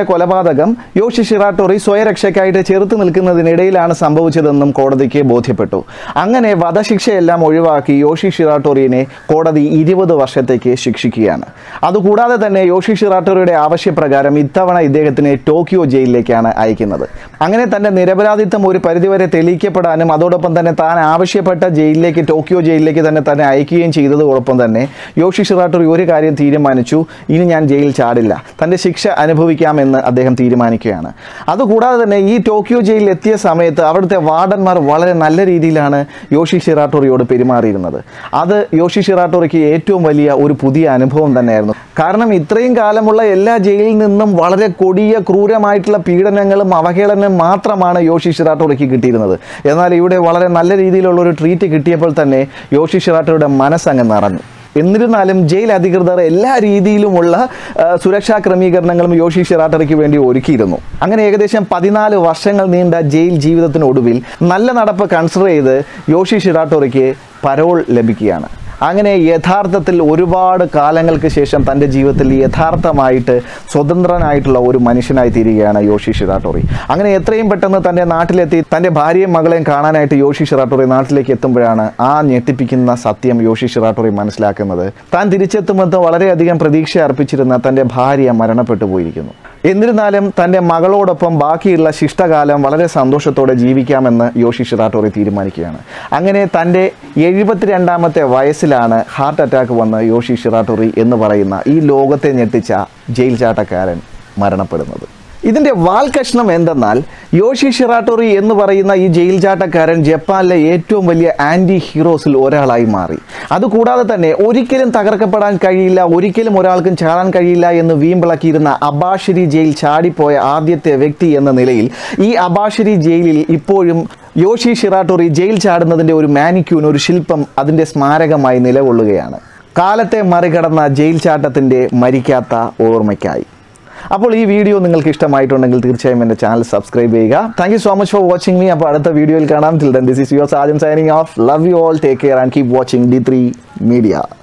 കൊലപാതകം യോഷി ഷിറാട്ടോറി സ്വയരക്ഷയ്ക്കായിട്ട് ചെറുത്ത് നിൽക്കുന്നതിനിടയിലാണ് സംഭവിച്ചതെന്നും കോടതിക്ക് ബോധ്യപ്പെട്ടു അങ്ങനെ വധശിക്ഷയെല്ലാം ഒഴിവാക്കി യോഷി ഷിറാട്ടോറിയെ കോടതി ഇരുപത് വർഷത്തേക്ക് ശിക്ഷിക്കുകയാണ് അതുകൂടാതെ തന്നെ യോഷി ഷിറാട്ടോറിയുടെ ആവശ്യപ്രകാരം ഇത്തവണ ഇദ്ദേഹത്തിനെ ടോക്കിയോ ജയിലിലേക്കാണ് അയക്കുന്നത് അങ്ങനെ തന്റെ നിരപരാധിത്വം ഒരു പരിധിവരെ തെളിയിക്കപ്പെടാനും അതോടൊപ്പം തന്നെ താൻ ആവശ്യപ്പെട്ട ജയിലിലേക്ക് ടോക്കിയോ ജയിലിലേക്ക് തന്നെ തന്നെ അയക്കുകയും ചെയ്തതോടൊപ്പം തന്നെ യോഷി ഷിറാട്ടോറി ഒരു കാര്യം തീരുമാനിച്ചു ഇനി ഞാൻ ജയിൽ ചാടില്ല തൻ്റെ ശിക്ഷ അനുഭവിക്കാമെന്ന് അദ്ദേഹം തീരുമാനിക്കുകയാണ് അതുകൂടാതെ തന്നെ ഈ ടോക്കിയോ ജയിലിൽ എത്തിയ സമയത്ത് അവിടുത്തെ വാർഡന്മാർ വളരെ നല്ല രീതിയിലാണ് യോഷി ഷിറാട്ടോറിയോട് പെരുമാറിയിരുന്നത് അത് യോഷി ഷിറാട്ടോറിക്ക് ഏറ്റവും വലിയ ഒരു പുതിയ അനുഭവം തന്നെയായിരുന്നു കാരണം ഇത്രയും കാലമുള്ള എല്ലാ ജയിലിൽ നിന്നും വളരെ കൊടിയ ക്രൂരമായിട്ടുള്ള പീഡനങ്ങളും അവഹേളനവും മാത്രമാണ് യോഷി ഷിറാട്ടോറിക്ക് കിട്ടിയിരുന്നത് എന്നാൽ ഇവിടെ വളരെ നല്ല രീതിയിലുള്ള ഒരു ട്രീറ്റ് കിട്ടിയപ്പോൾ തന്നെ യോഷി ഷിറാട്ടോയുടെ മനസ്സങ്ങ് നിറഞ്ഞു എന്നിരുന്നാലും ജയിൽ അധികൃതർ എല്ലാ രീതിയിലുമുള്ള ആ, സുരക്ഷാ ക്രമീകരണങ്ങളും യോഷി ഷിറാട്ടറിക്ക് വേണ്ടി ഒരുക്കിയിരുന്നു അങ്ങനെ ഏകദേശം പതിനാല് വർഷങ്ങൾ നീണ്ട ജയിൽ ജീവിതത്തിനൊടുവിൽ നല്ല നടപ്പ് കൺസിഡർ ചെയ്ത് യോഷി ഷിറാട്ടോറിക്ക് പരോൾ ലഭിക്കുകയാണ് അങ്ങനെ യഥാർത്ഥത്തിൽ ഒരുപാട് കാലങ്ങൾക്ക് ശേഷം തൻ്റെ ജീവിതത്തിൽ യഥാർത്ഥമായിട്ട് സ്വതന്ത്രനായിട്ടുള്ള ഒരു മനുഷ്യനായി തീരുകയാണ് യോഷി ഷിറാട്ടോറി അങ്ങനെ എത്രയും പെട്ടെന്ന് തൻ്റെ നാട്ടിലെത്തി തൻ്റെ ഭാര്യയും മകളെയും കാണാനായിട്ട് യോഷി ഷിറാട്ടോറി നാട്ടിലേക്ക് എത്തുമ്പോഴാണ് ആ ഞെട്ടിപ്പിക്കുന്ന സത്യം യോഷി ഷിറാട്ടോറി മനസ്സിലാക്കുന്നത് താൻ തിരിച്ചെത്തുമെന്ന് വളരെയധികം പ്രതീക്ഷ അർപ്പിച്ചിരുന്ന തൻ്റെ ഭാര്യ മരണപ്പെട്ടു പോയിരിക്കുന്നു എന്നിരുന്നാലും തൻ്റെ മകളോടൊപ്പം ബാക്കിയുള്ള ശിഷ്ടകാലം വളരെ സന്തോഷത്തോടെ ജീവിക്കാമെന്ന് യോഷി ഷിറാട്ടോറി തീരുമാനിക്കുകയാണ് അങ്ങനെ തൻ്റെ എഴുപത്തിരണ്ടാമത്തെ വയസ്സിലാണ് ഹാർട്ട് അറ്റാക്ക് വന്ന് യോഷി ഷിറാട്ടോറി എന്ന് പറയുന്ന ഈ ലോകത്തെ ഞെട്ടിച്ച ജയിൽ ചാട്ടക്കാരൻ മരണപ്പെടുന്നത് ഇതിൻ്റെ വാൽകഷ്ണം എന്തെന്നാൽ യോഷി ഷിറാട്ടോറി എന്ന് പറയുന്ന ഈ ജയിൽ ചാട്ടക്കാരൻ ജപ്പാനിലെ ഏറ്റവും വലിയ ആൻറ്റി ഹീറോസിൽ ഒരാളായി മാറി അതുകൂടാതെ തന്നെ ഒരിക്കലും തകർക്കപ്പെടാൻ കഴിയില്ല ഒരിക്കലും ഒരാൾക്കും ചാടാൻ കഴിയില്ല എന്ന് വീമ്പിളക്കിയിരുന്ന അബാഷിരി ജയിൽ ചാടിപ്പോയ ആദ്യത്തെ വ്യക്തി എന്ന നിലയിൽ ഈ അബാഷിരി ജയിലിൽ ഇപ്പോഴും യോഷി ഷിറാട്ടോറി ജയിൽ ചാടുന്നതിൻ്റെ ഒരു മാനിക്യൂൻ ഒരു ശില്പം അതിൻ്റെ സ്മാരകമായി നിലകൊള്ളുകയാണ് കാലത്തെ മറികടന്ന ജയിൽ ചാട്ടത്തിൻ്റെ മരിക്കാത്ത ഓർമ്മയ്ക്കായി അപ്പോൾ ഈ വീഡിയോ നിങ്ങൾക്ക് ഇഷ്ടമായിട്ടുണ്ടെങ്കിൽ തീർച്ചയായും എൻ്റെ ചാനൽ സബ്സ്ക്രൈബ് ചെയ്യുക thank you so much for watching me അപ്പോൾ അടുത്ത വീഡിയോയിൽ കാണാം till then this is your Sajan signing off love you all take care and keep watching D three media